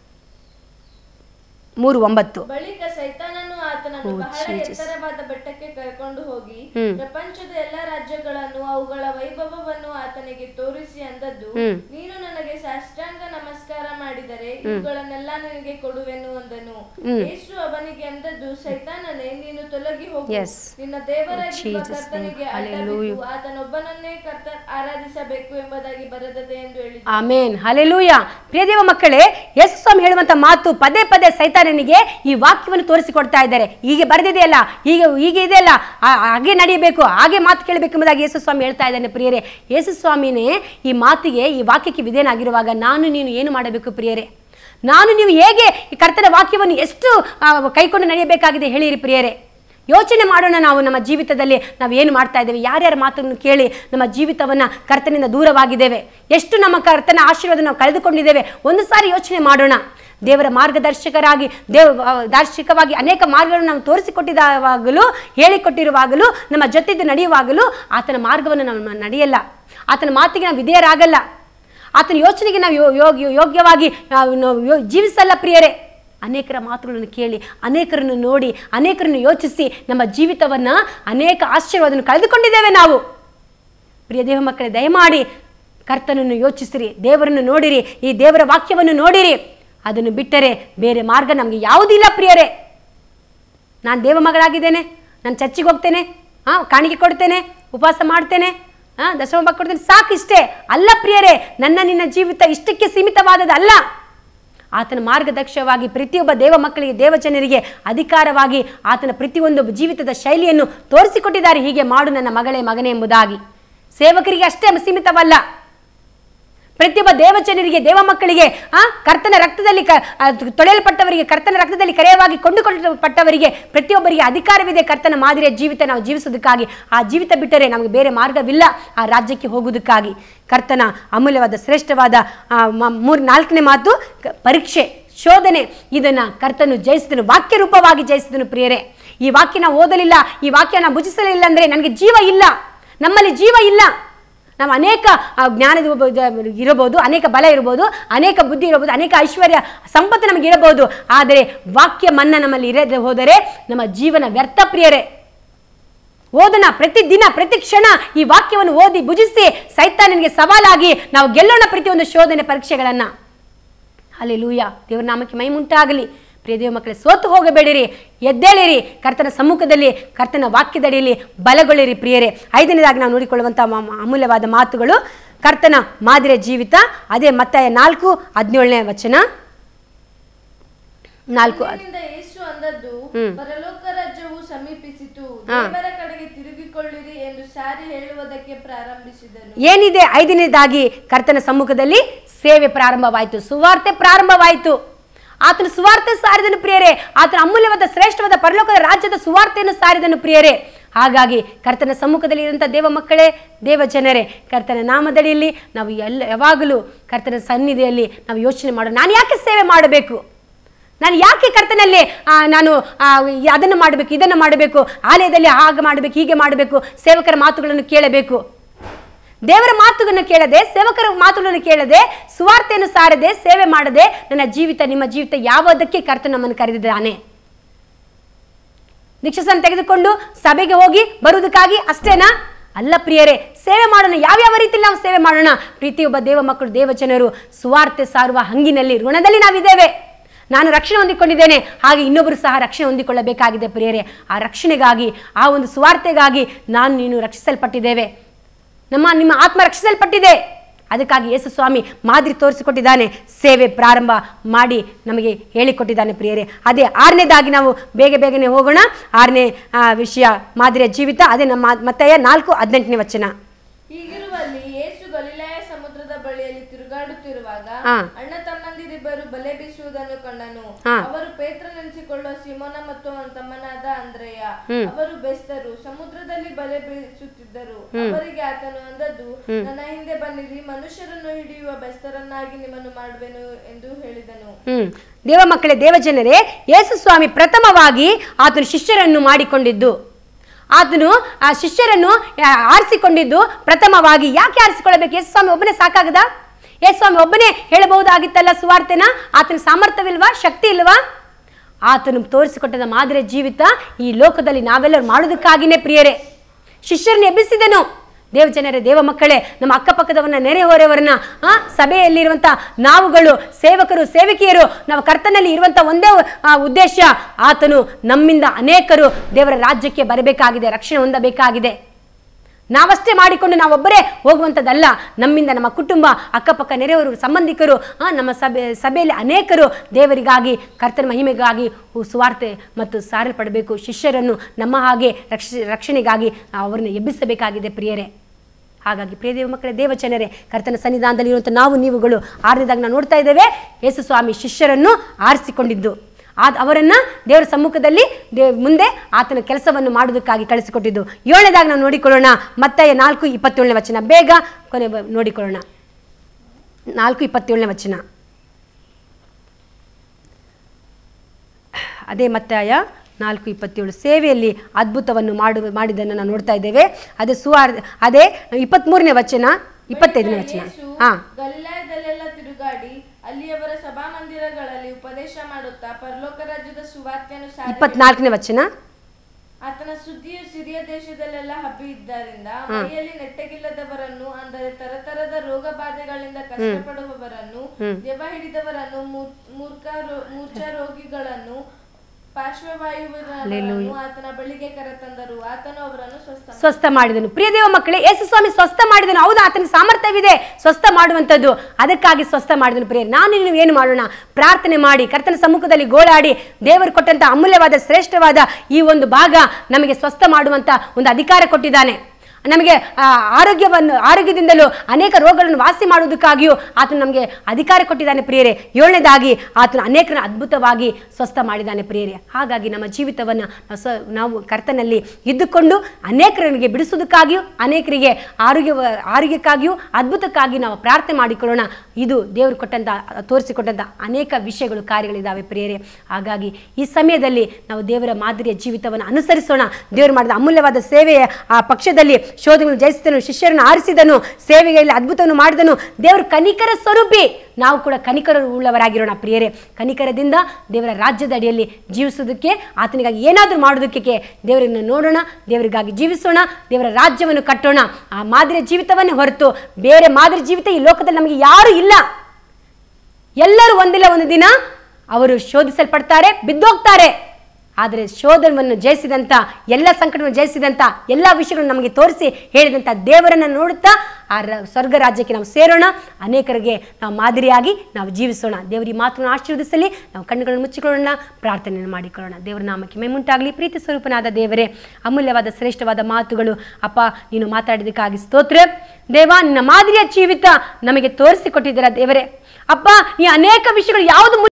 ಮೂರು ಒಂಬತ್ತು ಬಳಿಕ ಸೈತಾನನು ಆತನನ್ನು Oh, ಬಹಳ Jesus. ಎತ್ತರವಾದ ಬೆಟ್ಟಕ್ಕೆ ಕರ್ಕೊಂಡು ಹೋಗಿ ಹ್ಮ್. ಪ್ರಪಂಚದ ಎಲ್ಲ ರಾಜ್ಯಗಳನ್ನು ಅವುಗಳ ವೈಭವವನ್ನು ಆತನಿಗೆ ತೋರಿಸಿ ಅಂದದ್ದು ಹ್ಮ್. ನೀನು ನನಗೆ ಸಾಷ್ಟಾಂಗ ನಮಸ್ಕಾರ ಮಾಡಿದರೆ ಇವುಗಳನ್ನೆಲ್ಲ ನಿನಗೆ ಕೊಡುವೆನು ಅಂದನು ಹ್ಮ್. ಯೇಸು ಅವನಿಗೆ ಅಂದದ್ದು ಸೈತಾನನೇ ನೀನು ತೊಲಗಿ ಹೋಗು Yes. ನಿನ್ನ ದೇವರಾಗಿರುವ Jesus' ಕರ್ತನಿಗೆ name. ಅಡ್ಡಬಿದ್ದು Hallelujah. ಆತನೊಬ್ಬನನ್ನೇ ಕರ್ತ ಆರಾಧಿಸಬೇಕು ಎಂಬುದಾಗಿ ಬರೆದದೆ ಎಂದು ಹೇಳಿದ ಆಮೇನ್ ಹಲೆಲೂಯ ಪ್ರಿಯದೇವ ಮಕ್ಕಳೇ ಯೇಸು ಸ್ವಾಮಿ ಹೇಳುವಂತ ಮಾತು ಪದೇ ಪದೇ ಸೈತಾನನಿಗೆ ಈ ವಾಕ್ಯವನ್ನು ತೋರಿಸಿಕೊಡ್ತಾ ಇದ್ದಾರೆ ಹೀಗೆ ಬರೆದಿದೆಯಲ್ಲ ಹೀಗೆ ಹೀಗೆ ಇದೆಯಲ್ಲ ಆ- ಹಾಗೆ ನಡೀಬೇಕು ಹಾಗೆ ಮಾತು ಕೇಳಬೇಕೆಂಬುದಾಗಿ ಯೇಸು ಸ್ವಾಮಿ ಹೇಳ್ತಾ ಇದ್ದಾನೆ ಪ್ರಿಯರೇ ಯೇಸು ಸ್ವಾಮಿನೇ ಈ ಮಾತಿಗೆ ಈ ವಾಕ್ಯಕ್ಕೆ ವಿಧೇಯನಾಗಿರುವಾಗ ನಾನು ನೀನು ಏನು ಮಾಡಬೇಕು ಪ್ರಿಯರೇ ನಾನು ನೀವು ಹೇಗೆ ಈ ಕರ್ತನ ವಾಕ್ಯವನ್ನು ಎಷ್ಟು ಆ, ಕೈಕೊಂಡು ನಡೆಯಬೇಕಾಗಿದೆ ಹೇಳಿರಿ ಪ್ರಿಯರೇ ಯೋಚನೆ ಮಾಡೋಣ ನಾವು ನಮ್ಮ ಜೀವಿತದಲ್ಲಿ ನಾವು ಏನು ಮಾಡ್ತಾ ಇದ್ದೇವೆ ಯಾರ್ಯಾರ ಮಾತನ್ನು ಕೇಳಿ ನಮ್ಮ ಜೀವಿತವನ್ನು ಕರ್ತನಿಂದ ದೂರವಾಗಿದ್ದೇವೆ ಎಷ್ಟು ನಮ್ಮ ಕರ್ತನ ಆಶೀರ್ವಾದ ನಾವು ಕಳೆದುಕೊಂಡಿದ್ದೇವೆ ಒಂದು ಸಾರಿ ಯೋಚನೆ ಮಾಡೋಣ ದೇವರ ಮಾರ್ಗದರ್ಶಕರಾಗಿ ದೇವ ಆ, ದಾರ್ಶಿಕವಾಗಿ ಅನೇಕ ಮಾರ್ಗಗಳನ್ನು ನಾವು ತೋರಿಸಿಕೊಟ್ಟಿದ್ದಾವಾಗಲೂ ಹೇಳಿಕೊಟ್ಟಿರುವಾಗಲೂ ನಮ್ಮ ಜೊತೆದು ನಡೆಯುವಾಗಲೂ ಆತನ ಮಾರ್ಗವನ್ನು ನಾವು ನಡೆಯಲ್ಲ ಆತನ ಮಾತಿಗೆ ನಾವು ವಿಧೇಯರಾಗಲ್ಲ ಆತನ ಯೋಚನೆಗೆ ನಾವು ಯೋ- ಯೋಗ್ಯ ಯೋಗ್ಯವಾಗಿ ನಾವು ನಾವು ಯೋ- ಜೀವಿಸಲ್ಲ ಪ್ರಿಯರೇ ಅನೇಕರ ಮಾತುಗಳನ್ನು ಕೇಳಿ ಅನೇಕರನ್ನು ನೋಡಿ ಅನೇಕರನ್ನು ಯೋಚಿಸಿ ನಮ್ಮ ಜೀವಿತವನ್ನು ಅನೇಕ ಆಶೀರ್ವಾದವನ್ನು ಕಳೆದುಕೊಂಡಿದ್ದೇವೆ ನಾವು ಪ್ರಿಯ ದೇವ ಮಕ್ಕಳೇ ದಯಮಾಡಿ ಕರ್ತನನ್ನು ಯೋಚಿಸಿರಿ ದೇವರನ್ನು ನೋಡಿರಿ ಈ ದೇವರ ವಾಕ್ಯವನ್ನು ನೋಡಿರಿ ಅದನ್ನು ಬಿಟ್ಟರೆ ಬೇರೆ ಮಾರ್ಗ ನಮಗೆ ಯಾವುದಿಲ್ಲ ಪ್ರಿಯರೇ ನಾನು ದೇವ ಮಗಳಾಗಿದ್ದೇನೆ ನಾನು ಚರ್ಚಿಗೆ ಹೋಗ್ತೇನೆ ಹಾಂ ಕಾಣಿಕೆ ಕೊಡ್ತೇನೆ ಉಪವಾಸ ಮಾಡ್ತೇನೆ ಹಾಂ ದಶಮ ಕೊಡ್ತೇನೆ ಸಾಕಿಷ್ಟೇ ಅಲ್ಲ ಪ್ರಿಯರೇ ನನ್ನ ನಿನ್ನ ಜೀವಿತ ಇಷ್ಟಕ್ಕೆ ಸೀಮಿತವಾದದಲ್ಲ ಆತನ ಮಾರ್ಗದರ್ಶವಾಗಿ ಪ್ರತಿಯೊಬ್ಬ ದೇವ ಮಕ್ಕಳಿಗೆ ದೇವಜನರಿಗೆ ಅಧಿಕಾರವಾಗಿ ಆತನ ಪ್ರತಿಯೊಂದು ಜೀವಿತದ ಶೈಲಿಯನ್ನು ತೋರಿಸಿಕೊಟ್ಟಿದ್ದಾರೆ ಹೀಗೆ ಮಾಡು ನನ್ನ ಮಗಳೇ ಮಗನೇ ಎಂಬುದಾಗಿ ಸೇವಕರಿಗೆ ಅಷ್ಟೇ ಸೀಮಿತವಲ್ಲ ಪ್ರತಿಯೊಬ್ಬ ದೇವಜನರಿಗೆ ದೇವ ಮಕ್ಕಳಿಗೆ ಆ ಕರ್ತನ ರಕ್ತದಲ್ಲಿ ಕ ಆ, ತೊಳೆಯಲ್ಪಟ್ಟವರಿಗೆ ಕರ್ತನ ರಕ್ತದಲ್ಲಿ ಕರೆಯವಾಗಿ ಕೊಂಡುಕೊಳ್ಳಲ್ಪಟ್ಟವರಿಗೆ ಪ್ರತಿಯೊಬ್ಬರಿಗೆ ಅಧಿಕಾರವಿದೆ ಕರ್ತನ ಮಾದರಿಯ ಜೀವಿತ ನಾವು ಜೀವಿಸೋದಕ್ಕಾಗಿ ಆ ಜೀವಿತ ಬಿಟ್ಟರೆ ನಮಗೆ ಬೇರೆ ಮಾರ್ಗವಿಲ್ಲ ಆ ರಾಜ್ಯಕ್ಕೆ ಹೋಗುವುದಕ್ಕಾಗಿ ಕರ್ತನ ಅಮೂಲ್ಯವಾದ ಶ್ರೇಷ್ಠವಾದ ಆ, ಮ- ಮೂರ್ ನಾಲ್ಕನೇ ಮಾತು ಕ- ಪರೀಕ್ಷೆ ಶೋಧನೆ ಇದನ್ನ ಕರ್ತನು ಜಯಿಸಿದನು ವಾಕ್ಯ ರೂಪವಾಗಿ ಜಯಿಸಿದನು ಪ್ರಿಯರೇ ಈ ವಾಕ್ಯ ನಾವು ಓದಲಿಲ್ಲ ಈ ವಾಕ್ಯ ನಾವು ಭುಜಿಸಲಿಲ್ಲ ಅಂದ್ರೆ ನನಗೆ ಜೀವ ಇಲ್ಲ ನಮ್ಮಲ್ಲಿ ಜೀವ ಇಲ್ಲ ನಾವು ಅನೇಕ ಆ, ಜ್ಞಾನದ ಒಬ್ಬ- ಜ- ಇರಬಹುದು ಅನೇಕ ಬಲ ಇರಬಹುದು ಅನೇಕ ಬುದ್ಧಿ ಇರಬಹುದು ಅನೇಕ ಐಶ್ವರ್ಯ ಸಂಪತ್ತು ನಮಗೆ ಇರಬಹುದು ಆದರೆ ವಾಕ್ಯ ಮನ್ನ ನಮ್ಮಲ್ಲಿ ಇರದೆ ಹೋದರೆ ನಮ್ಮ ಜೀವನ ವ್ಯರ್ಥ ಪ್ರಿಯರೇ ಓದೋಣ ಪ್ರತಿದಿನ ಪ್ರತಿ ಕ್ಷಣ ಈ ವಾಕ್ಯವನ್ನು ಓದಿ ಭುಜಿಸಿ ಸೈತಾನನಿಗೆ ಸವಾಲಾಗಿ ನಾವು ಗೆಲ್ಲೋಣ ಪ್ರತಿಯೊಂದು ಶೋಧನೆ ಪರೀಕ್ಷೆಗಳನ್ನ ಅಲ್ಲಿ ಲೂಯ ದೇವರ ನಾಮಕ್ಕೆ ಮೈ ಮುಂಟಾಗಲಿ ಪ್ರಿಯ ದೇವ ಮಕ್ಕಳೇ ಸೋತು ಹೋಗಬೇಡಿರಿ ಎದ್ದೇಳಿರಿ ಕರ್ತನ ಸಮ್ಮುಖದಲ್ಲಿ ಕರ್ತನ ವಾಕ್ಯದಡಿಯಲ್ಲಿ ಬಲಗೊಳ್ಳಿರಿ ಪ್ರಿಯರೇ ಐದನೇದಾಗಿ ನಾವು ನೋಡಿಕೊಳ್ಳುವಂಥ ಮ- ಮ- ಅಮೂಲ್ಯವಾದ ಮಾತುಗಳು ಕರ್ತನ ಮಾದರಿಯ ಜೀವಿತ ಅದೇ ಮತ್ತೆ ನಾಲ್ಕು ಹದಿನೇಳನೇ ವಚನ ನಾಲ್ಕು ಹದ್- ಅಂದಿನಿಂದ ಯೇಸು ಅಂದದ್ದು ಹ್ಮ್. ಪರಲೋಕ ರಾಜ್ಯವು ಸಮೀಪಿಸಿತು ಹಾ. ದೇವರ ಕಡೆಗೆ ತಿರುಗಿಕೊಳ್ಳಿರಿ ಎಂದು ಸಾರಿ ಹೇಳುವುದಕ್ಕೆ ಪ್ರಾರಂಭಿಸಿದನು ಏನಿದೆ ಐದನೇದಾಗಿ ಕರ್ತನ ಸಮ್ಮುಖದಲ್ಲಿ ಸೇವೆ ಪ್ರಾರಂಭವಾಯಿತು ಸುವಾರ್ತೆ ಪ್ರಾರಂಭವಾಯಿತು ಆತನ ಸುವಾರ್ತೆ ಸಾರಿದನು ಪ್ರಿಯರೇ ಆತನ ಅಮೂಲ್ಯವಾದ ಶ್ರೇಷ್ಠವಾದ ಪರಲೋಕದ ರಾಜ್ಯದ ಸುವಾರ್ತೆಯನ್ನು ಸಾರಿದನು ಪ್ರಿಯರೇ ಹಾಗಾಗಿ ಕರ್ತನ ಸಮ್ಮುಖದಲ್ಲಿ ಇರುವಂಥ ದೇವ ಮಕ್ಕಳೇ ದೇವ ಜನರೇ ಕರ್ತನ ನಾಮದಡಿಯಲ್ಲಿ ನಾವು ಎಲ್ಲ ಯಾವಾಗಲೂ ಕರ್ತನ ಸನ್ನಿಧಿಯಲ್ಲಿ ನಾವು ಯೋಚನೆ ಮಾಡೋಣ ನಾನು ಯಾಕೆ ಸೇವೆ ಮಾಡಬೇಕು ನಾನು ಯಾಕೆ ಕರ್ತನಲ್ಲಿ ಆ, ನಾನು ಆ, ಈ- ಅದನ್ನು ಮಾಡಬೇಕು ಇದನ್ನು ಮಾಡಬೇಕು ಆಲಯದಲ್ಲಿ ಹಾಗೆ ಮಾಡಬೇಕು ಹೀಗೆ ಮಾಡಬೇಕು ಸೇವಕರ ಮಾತುಗಳನ್ನು ಕೇಳಬೇಕು ದೇವರ ಮಾತುಗಳನ್ನು ಕೇಳದೆ ಸೇವಕರ ಮಾತುಗಳನ್ನು ಕೇಳದೆ ಸುವಾರ್ತೆಯನ್ನು ಸಾರದೆ ಸೇವೆ ಮಾಡದೆ ನನ್ನ ಜೀವಿತ ನಿಮ್ಮ ಜೀವಿತ ಯಾವುದಕ್ಕೆ ಕರ್ತ ನಮ್ಮನ್ನು ಕರೆದಿದ್ದಾನೆ ದೀಕ್ಷಾಸನ ತೆಗೆದುಕೊಂಡು ಸಭೆಗೆ ಹೋಗಿ ಬರುವುದಕ್ಕಾಗಿ ಅಷ್ಟೇನಾ ಅಲ್ಲ ಪ್ರಿಯರೇ ಸೇವೆ ಮಾಡೋಣ ಯಾವ್ಯಾವ ರೀತಿಯಲ್ಲಿ ನಾವು ಸೇವೆ ಮಾಡೋಣ ಪ್ರೀತಿಯೊಬ್ಬ ದೇವ ಮಕ್ಕಳು ದೇವಜನರು ಸುವಾರ್ತೆ ಸಾರುವ ಹಂಗಿನಲ್ಲಿ ಋಣದಲ್ಲಿ ನಾವಿದ್ದೇವೆ ನಾನು ರಕ್ಷಣೆ ಹೊಂದಿಕೊಂಡಿದ್ದೇನೆ ಹಾಗೆ ಇನ್ನೊಬ್ಬರು ಸಹ ರಕ್ಷಣೆ ಹೊಂದಿಕೊಳ್ಳಬೇಕಾಗಿದೆ ಪ್ರಿಯರೇ ಆ ರಕ್ಷಣೆಗಾಗಿ ಆ ಒಂದು ಸುವಾರ್ತೆಗಾಗಿ ನಾನು ನೀನು ರಕ್ಷಿಸಲ್ಪಟ್ಟಿದ್ದೇವೆ ನಮ್ಮ ನಿಮ್ಮ ಆತ್ಮ ರಕ್ಷಿಸಲ್ಪಟ್ಟಿದೆ ಅದಕ್ಕಾಗಿ ಯೇಸು ಸ್ವಾಮಿ ಮಾದರಿ ತೋರಿಸಿಕೊಟ್ಟಿದ್ದಾನೆ ಸೇವೆ ಪ್ರಾರಂಭ ಮಾಡಿ ನಮಗೆ ಹೇಳಿಕೊಟ್ಟಿದ್ದಾನೆ ಪ್ರಿಯರೇ ಅದೇ ಆರನೇದಾಗಿ ನಾವು ಬೇಗ ಬೇಗನೆ ಹೋಗೋಣ ಆರನೇ ಆ, ವಿಷಯ ಮಾದರಿಯ ಜೀವಿತ ಅದೇ ನಮ್ಮ ಮತ್ತೆಯ ನಾಲ್ಕು ಹದಿನೆಂಟನೇ ವಚನ ಹೀಗಿರುವಲ್ಲಿ ಯೇಸು ಗಲಿಲಾಯ ಸಮುದ್ರದ ಬಳಿಯಲ್ಲಿ ತಿರುಗಾಡುತ್ತಿರುವಾಗ ಹಾ. ಅಣ್ಣ ತಮ್ಮಂದಿರಿಬ್ಬರು ಬಲೆ ಬೀಸುವುದನ್ನು ಕಂಡನು ಹಾ. ಅವರು ಪೇತ್ರನೆನಿಸಿಕೊಳ್ಳುವ ಸಿಮೋನ ಮತ್ತು ಅವನ ತಮ್ಮನಾದ ಅಂದ್ರೆಯ ಹ್ಮ್. ಅವರು ಬೆಸ್ತರು ಸಮುದ್ರದಲ್ಲಿ ಬಲೆ ಬೀಸುತ್ತಿದ್ದರು ಅವರಿಗೆ ಆತನು ಅಂದದ್ದು ನನ್ನ ಹಿಂದೆ ಬನ್ನಿರಿ ಮನುಷ್ಯರನ್ನು ಹಿಡಿಯುವ ಬೆಸ್ತರನ್ನಾಗಿ ನಿಮ್ಮನ್ನು ಮಾಡುವೆನು ಎಂದು ಹೇಳಿದನು ಹ್ಮ್ ದೇವ ಮಕ್ಕಳೇ ದೇವಜನರೇ ಯೇಸು ಸ್ವಾಮಿ ಪ್ರಥಮವಾಗಿ ಆತನು ಶಿಷ್ಯರನ್ನು ಮಾಡಿಕೊಂಡಿದ್ದು ಆತನು ಆ ಶಿಷ್ಯರನ್ನು ಆ, ಆರಿಸಿಕೊಂಡಿದ್ದು ಪ್ರಥಮವಾಗಿ ಯಾಕೆ ಆರಿಸಿಕೊಳ್ಳಬೇಕು ಯೇಸು ಸ್ವಾಮಿ ಒಬ್ಬನೇ ಸಾಕಾಗದ ಯೇಸು ಸ್ವಾಮಿ ಒಬ್ಬನೇ ಹೇಳಬಹುದಾಗಿತ್ತಲ್ಲ ಸುವಾರ್ತೆನ ಆತನ ಸಾಮರ್ಥ್ಯವಿಲ್ವಾ ಶಕ್ತಿ ಇಲ್ವಾ ಆತನು ತೋರಿಸಿಕೊಟ್ಟದ ಮಾದರಿಯ ಜೀವಿತ ಈ ಲೋಕದಲ್ಲಿ ನಾವೆಲ್ಲರೂ ಮಾಡೋದಕ್ಕಾಗಿನೇ ಪ್ರಿಯರೇ ಶಿಷ್ಯರನ್ನು ಎಬ್ಬಿಸಿದನು ದೇವ ಜನರೇ ದೇವ ಮಕ್ಕಳೇ ನಮ್ಮ ಅಕ್ಕಪಕ್ಕದವನ್ನ ನೆರೆಹೊರೆಯವರನ್ನ ಆ ಸಭೆಯಲ್ಲಿರುವಂಥ ನಾವುಗಳು ಸೇವಕರು ಸೇವಕಿಯರು ನಾವು ಕರ್ತನಲ್ಲಿ ಇರುವಂಥ ಒಂದೇ ಆ, ಉದ್ದೇಶ ಆತನು ನಮ್ಮಿಂದ ಅನೇಕರು ದೇವರ ರಾಜ್ಯಕ್ಕೆ ಬರಬೇಕಾಗಿದೆ ರಕ್ಷಣೆ ಹೊಂದಬೇಕಾಗಿದೆ ನಾವಷ್ಟೇ ಮಾಡಿಕೊಂಡು ನಾವೊಬ್ಬರೇ ಹೋಗುವಂಥದ್ದಲ್ಲ ನಮ್ಮಿಂದ ನಮ್ಮ ಕುಟುಂಬ ಅಕ್ಕಪಕ್ಕ ನೆರೆಯವರು ಸಂಬಂಧಿಕರು ಆ, ನಮ್ಮ ಸಭೆ ಸಭೆಯಲ್ಲಿ ಅನೇಕರು ದೇವರಿಗಾಗಿ ಕರ್ತನ ಮಹಿಮೆಗಾಗಿ ಹು- ಸುವಾರ್ತೆ ಮತ್ತು ಸಾರಲ್ಪಡಬೇಕು ಶಿಷ್ಯರನ್ನು ನಮ್ಮ ಹಾಗೆ ರಕ್ಷ ರಕ್ಷಣೆಗಾಗಿ ಅವರನ್ನು ಎಬ್ಬಿಸಬೇಕಾಗಿದೆ ಪ್ರಿಯರೇ ಹಾಗಾಗಿ ಪ್ರಿಯ ದೇವ ಮಕ್ಕಳೇ ದೇವಚನರೇ ಕರ್ತನ ಸನ್ನಿಧಾನದಲ್ಲಿ ಇರುವಂಥ ನಾವು ನೀವುಗಳು ಆರನೇದಾಗಿ ನಾವು ನೋಡ್ತಾ ಇದ್ದೇವೆ ಯೇಸು ಸ್ವಾಮಿ ಶಿಷ್ಯರನ್ನು ಆರಿಸಿಕೊಂಡಿದ್ದು ಆ ಅವರನ್ನು ದೇವರ ಸಮ್ಮುಖದಲ್ಲಿ ದೇ ಮುಂದೆ ಆತನ ಕೆಲಸವನ್ನು ಮಾಡುವುದಕ್ಕಾಗಿ ಕಳಿಸಿಕೊಟ್ಟಿದ್ದು ಏಳನೇದಾಗಿ ನಾವು ನೋಡಿಕೊಳ್ಳೋಣ ಮತ್ತೆ ನಾಲ್ಕು ಇಪ್ಪತ್ತೇಳನೇ ವಚನ ಬೇಗ ಕೊನೆ ಬ- ನೋಡಿಕೊಳ್ಳೋಣ ನಾಲ್ಕು ಇಪ್ಪತ್ತೇಳನೇ ವಚನ ಅದೇ ಮತ್ತಾಯ ನಾಲ್ಕು ಇಪ್ಪತ್ತೇಳು ಸೇವೆಯಲ್ಲಿ ಅದ್ಭುತವನ್ನು ಮಾಡು ಮಾಡಿದ್ದನ್ನು ನಾವು ನೋಡ್ತಾ ಇದ್ದೇವೆ ಅದೇ ಸುವಾರ್ ಅದೇ ಇಪ್ಪತ್ತ್ಮೂರನೇ ವಚನ ಇಪ್ಪತ್ತೈದನೇ ವಚನ ಯೇಸು ಹಾಂ ಗಲಿಲಾಯದಲ್ಲೆಲ್ಲ ತಿರುಗಾಡಿ ಅಲ್ಲಿಯವರ ಸಭಾಮಂದಿರಗಳಲ್ಲಿ ಉಪದೇಶ ಮಾಡುತ್ತಾ ಪರಲೋಕ ರಾಜ್ಯದ ಸುವಾರ್ತೆಯನ್ನು ಸಾರಿ ಇಪ್ಪತ್ನಾಲ್ಕನೇ ವಚನ ಆತನ ಸುದ್ದಿಯು ಸಿರಿಯ ದೇಶದಲ್ಲೆಲ್ಲ ಹಬ್ಬಿ ಇದ್ದರಿಂದ ಮೈಯಲ್ಲಿ ನೆಟ್ಟಗಿಲ್ಲದವರನ್ನು ಅಂದರೆ ತರತರದ ರೋಗ ಬಾಧೆಗಳಿಂದ ಕಷ್ಟಪಡುವವರನ್ನು ದೆವ್ವ ಹಿಡಿದವರನ್ನು ಮೂರ್- ಮೂರ್ಖ ರೋ- ಮೂರ್ಛ ರೋಗಿಗಳನ್ನು ಪಾರ್ಶ್ವವಾಯುವಿನವರನ್ನು ಆತನ ಬಳಿಗೆ ಕರೆತಂದರು ಆತನು ಅವರನ್ನು ಸ್ವಸ್ಥ ಸ್ವಸ್ಥ ಮಾಡಿದನು ಪ್ರಿಯ ದೇವ ಮಕ್ಕಳೇ ಯೇಸು ಸ್ವಾಮಿ ಸ್ವಸ್ಥ ಮಾಡಿದನು ಹೌದು ಆತನಿಗೆ ಸಾಮರ್ಥ್ಯವಿದೆ ಸ್ವಸ್ಥ ಮಾಡುವಂಥದ್ದು ಅದಕ್ಕಾಗಿ ಸ್ವಸ್ಥ ಮಾಡಿದನು ಪ್ರಿಯ ನಾನು ನೀವು ಏನು ಮಾಡೋಣ ಪ್ರಾರ್ಥನೆ ಮಾಡಿ ಕರ್ತನ ಸಮ್ಮುಖದಲ್ಲಿ ಗೋಳಾಡಿ ದೇವರು ಕೊಟ್ಟಂತ ಅಮೂಲ್ಯವಾದ ಶ್ರೇಷ್ಠವಾದ ಈ ಒಂದು ಭಾಗ ನಮಗೆ ಸ್ವಸ್ಥ ಮಾಡುವಂತ ಒಂದು ಅಧಿಕಾರ ಕೊಟ್ಟಿದ್ದಾನೆ ನಮಗೆ ಆ, ಆರೋಗ್ಯವನ್ನು ಆರೋಗ್ಯದಿಂದಲೂ ಅನೇಕ ರೋಗಗಳನ್ನು ವಾಸಿ ಮಾಡುವುದಕ್ಕಾಗಿಯೂ ಆತನು ನಮಗೆ ಅಧಿಕಾರ ಕೊಟ್ಟಿದ್ದಾನೆ ಪ್ರಿಯರೇ ಏಳನೇದಾಗಿ ಆತನು ಅನೇಕರನ್ನು ಅದ್ಭುತವಾಗಿ ಸ್ವಸ್ಥ ಮಾಡಿದ್ದಾನೆ ಪ್ರಿಯರೇ ಹಾಗಾಗಿ ನಮ್ಮ ಜೀವಿತವನ್ನು ನಾವು ಸ ನಾವು ಕರ್ತನಲ್ಲಿ ಇದ್ದುಕೊಂಡು ಅನೇಕರಿಗೆ ಬಿಡಿಸೋದಕ್ಕಾಗಿಯೂ ಅನೇಕರಿಗೆ ಆರೋಗ್ಯ ಆರೋಗ್ಯಕ್ಕಾಗಿಯೂ ಅದ್ಭುತಕ್ಕಾಗಿ ನಾವು ಪ್ರಾರ್ಥನೆ ಮಾಡಿಕೊಳ್ಳೋಣ ಇದು ದೇವರು ಕೊಟ್ಟಂಥ ತೋರಿಸಿಕೊಟ್ಟಂಥ ಅನೇಕ ವಿಷಯಗಳು ಕಾರ್ಯಗಳಿದ್ದಾವೆ ಪ್ರಿಯರೇ ಹಾಗಾಗಿ ಈ ಸಮಯದಲ್ಲಿ ನಾವು ದೇವರ ಮಾದರಿಯ ಜೀವಿತವನ್ನು ಅನುಸರಿಸೋಣ ದೇವರು ಮಾಡಿದ ಅಮೂಲ್ಯವಾದ ಸೇವೆಯ ಆ ಪಕ್ಷದಲ್ಲಿ ಶೋಧಗಳನ್ನು ಜಯಿಸಿದನು ಶಿಷ್ಯರನ್ನು ಆರಿಸಿದನು ಸೇವೆಯಲ್ಲಿ ಅದ್ಭುತವನ್ನು ಮಾಡಿದನು ದೇವರು ಕನಿಕರ ಸ್ವರೂಪಿ ನಾವು ಕೂಡ ಕನಿಕರ ಉಳ್ಳವರಾಗಿರೋಣ ಪ್ರಿಯರೇ ಕನಿಕರದಿಂದ ದೇವರ ರಾಜ್ಯದ ಅಡಿಯಲ್ಲಿ ಜೀವಿಸೋದಕ್ಕೆ ಆತನಿಗಾಗಿ ಏನಾದರೂ ಮಾಡೋದಕ್ಕೆ ದೇವರನ್ನು ನೋಡೋಣ ದೇವರಿಗಾಗಿ ಜೀವಿಸೋಣ ದೇವರ ರಾಜ್ಯವನ್ನು ಕಟ್ಟೋಣ ಆ ಮಾದರಿಯ ಜೀವಿತವನ್ನೇ ಹೊರತು ಬೇರೆ ಮಾದರಿ ಜೀವಿತ ಈ ಲೋಕದಲ್ಲಿ ನಮಗೆ ಯಾರೂ ಇಲ್ಲ ಎಲ್ಲರೂ ಒಂದಿಲ್ಲ ಒಂದು ದಿನ ಅವರು ಶೋಧಿಸಲ್ಪಡ್ತಾರೆ ಬಿದ್ದೋಗ್ತಾರೆ ಆದರೆ ಶೋಧನವನ್ನು ಜಯಿಸಿದಂಥ ಎಲ್ಲ ಸಂಕಟವನ್ನು ಜಯಿಸಿದಂಥ ಎಲ್ಲ ವಿಷಯಗಳನ್ನು ನಮಗೆ ತೋರಿಸಿ ಹೇಳಿದಂಥ ದೇವರನ್ನು ನೋಡುತ್ತಾ ಆ ರ- ಸ್ವರ್ಗ ರಾಜ್ಯಕ್ಕೆ ನಾವು ಸೇರೋಣ ಅನೇಕರಿಗೆ ನಾವು ಮಾದರಿಯಾಗಿ ನಾವು ಜೀವಿಸೋಣ ದೇವರ ಈ ಮಾತನ್ನು ಆಶೀರ್ವದಿಸಲಿ ನಾವು ಕಣ್ಣುಗಳನ್ನು ಮುಚ್ಚಿಕೊಳ್ಳೋಣ ಪ್ರಾರ್ಥನೆಯನ್ನು ಮಾಡಿಕೊಳ್ಳೋಣ ದೇವರ ನಾಮಕ್ಕೆ ಮೇಮುಂಟಾಗಲಿ ಪ್ರೀತಿ ಸ್ವರೂಪನಾದ ದೇವರೇ ಅಮೂಲ್ಯವಾದ ಶ್ರೇಷ್ಠವಾದ ಮಾತುಗಳು ಅಪ್ಪ ನೀನು ಮಾತಾಡಿದ್ದಕ್ಕಾಗಿ ಸ್ತೋತ್ರ ದೇವ ನಿನ್ನ ಮಾದರಿಯ ಜೀವಿತ ನಮಗೆ ತೋರಿಸಿಕೊಟ್ಟಿದ್ದೀರ ದೇವರೇ ಅಪ್ಪ ಈ ಅನೇಕ ವಿಷಯಗಳು ಯಾವುದು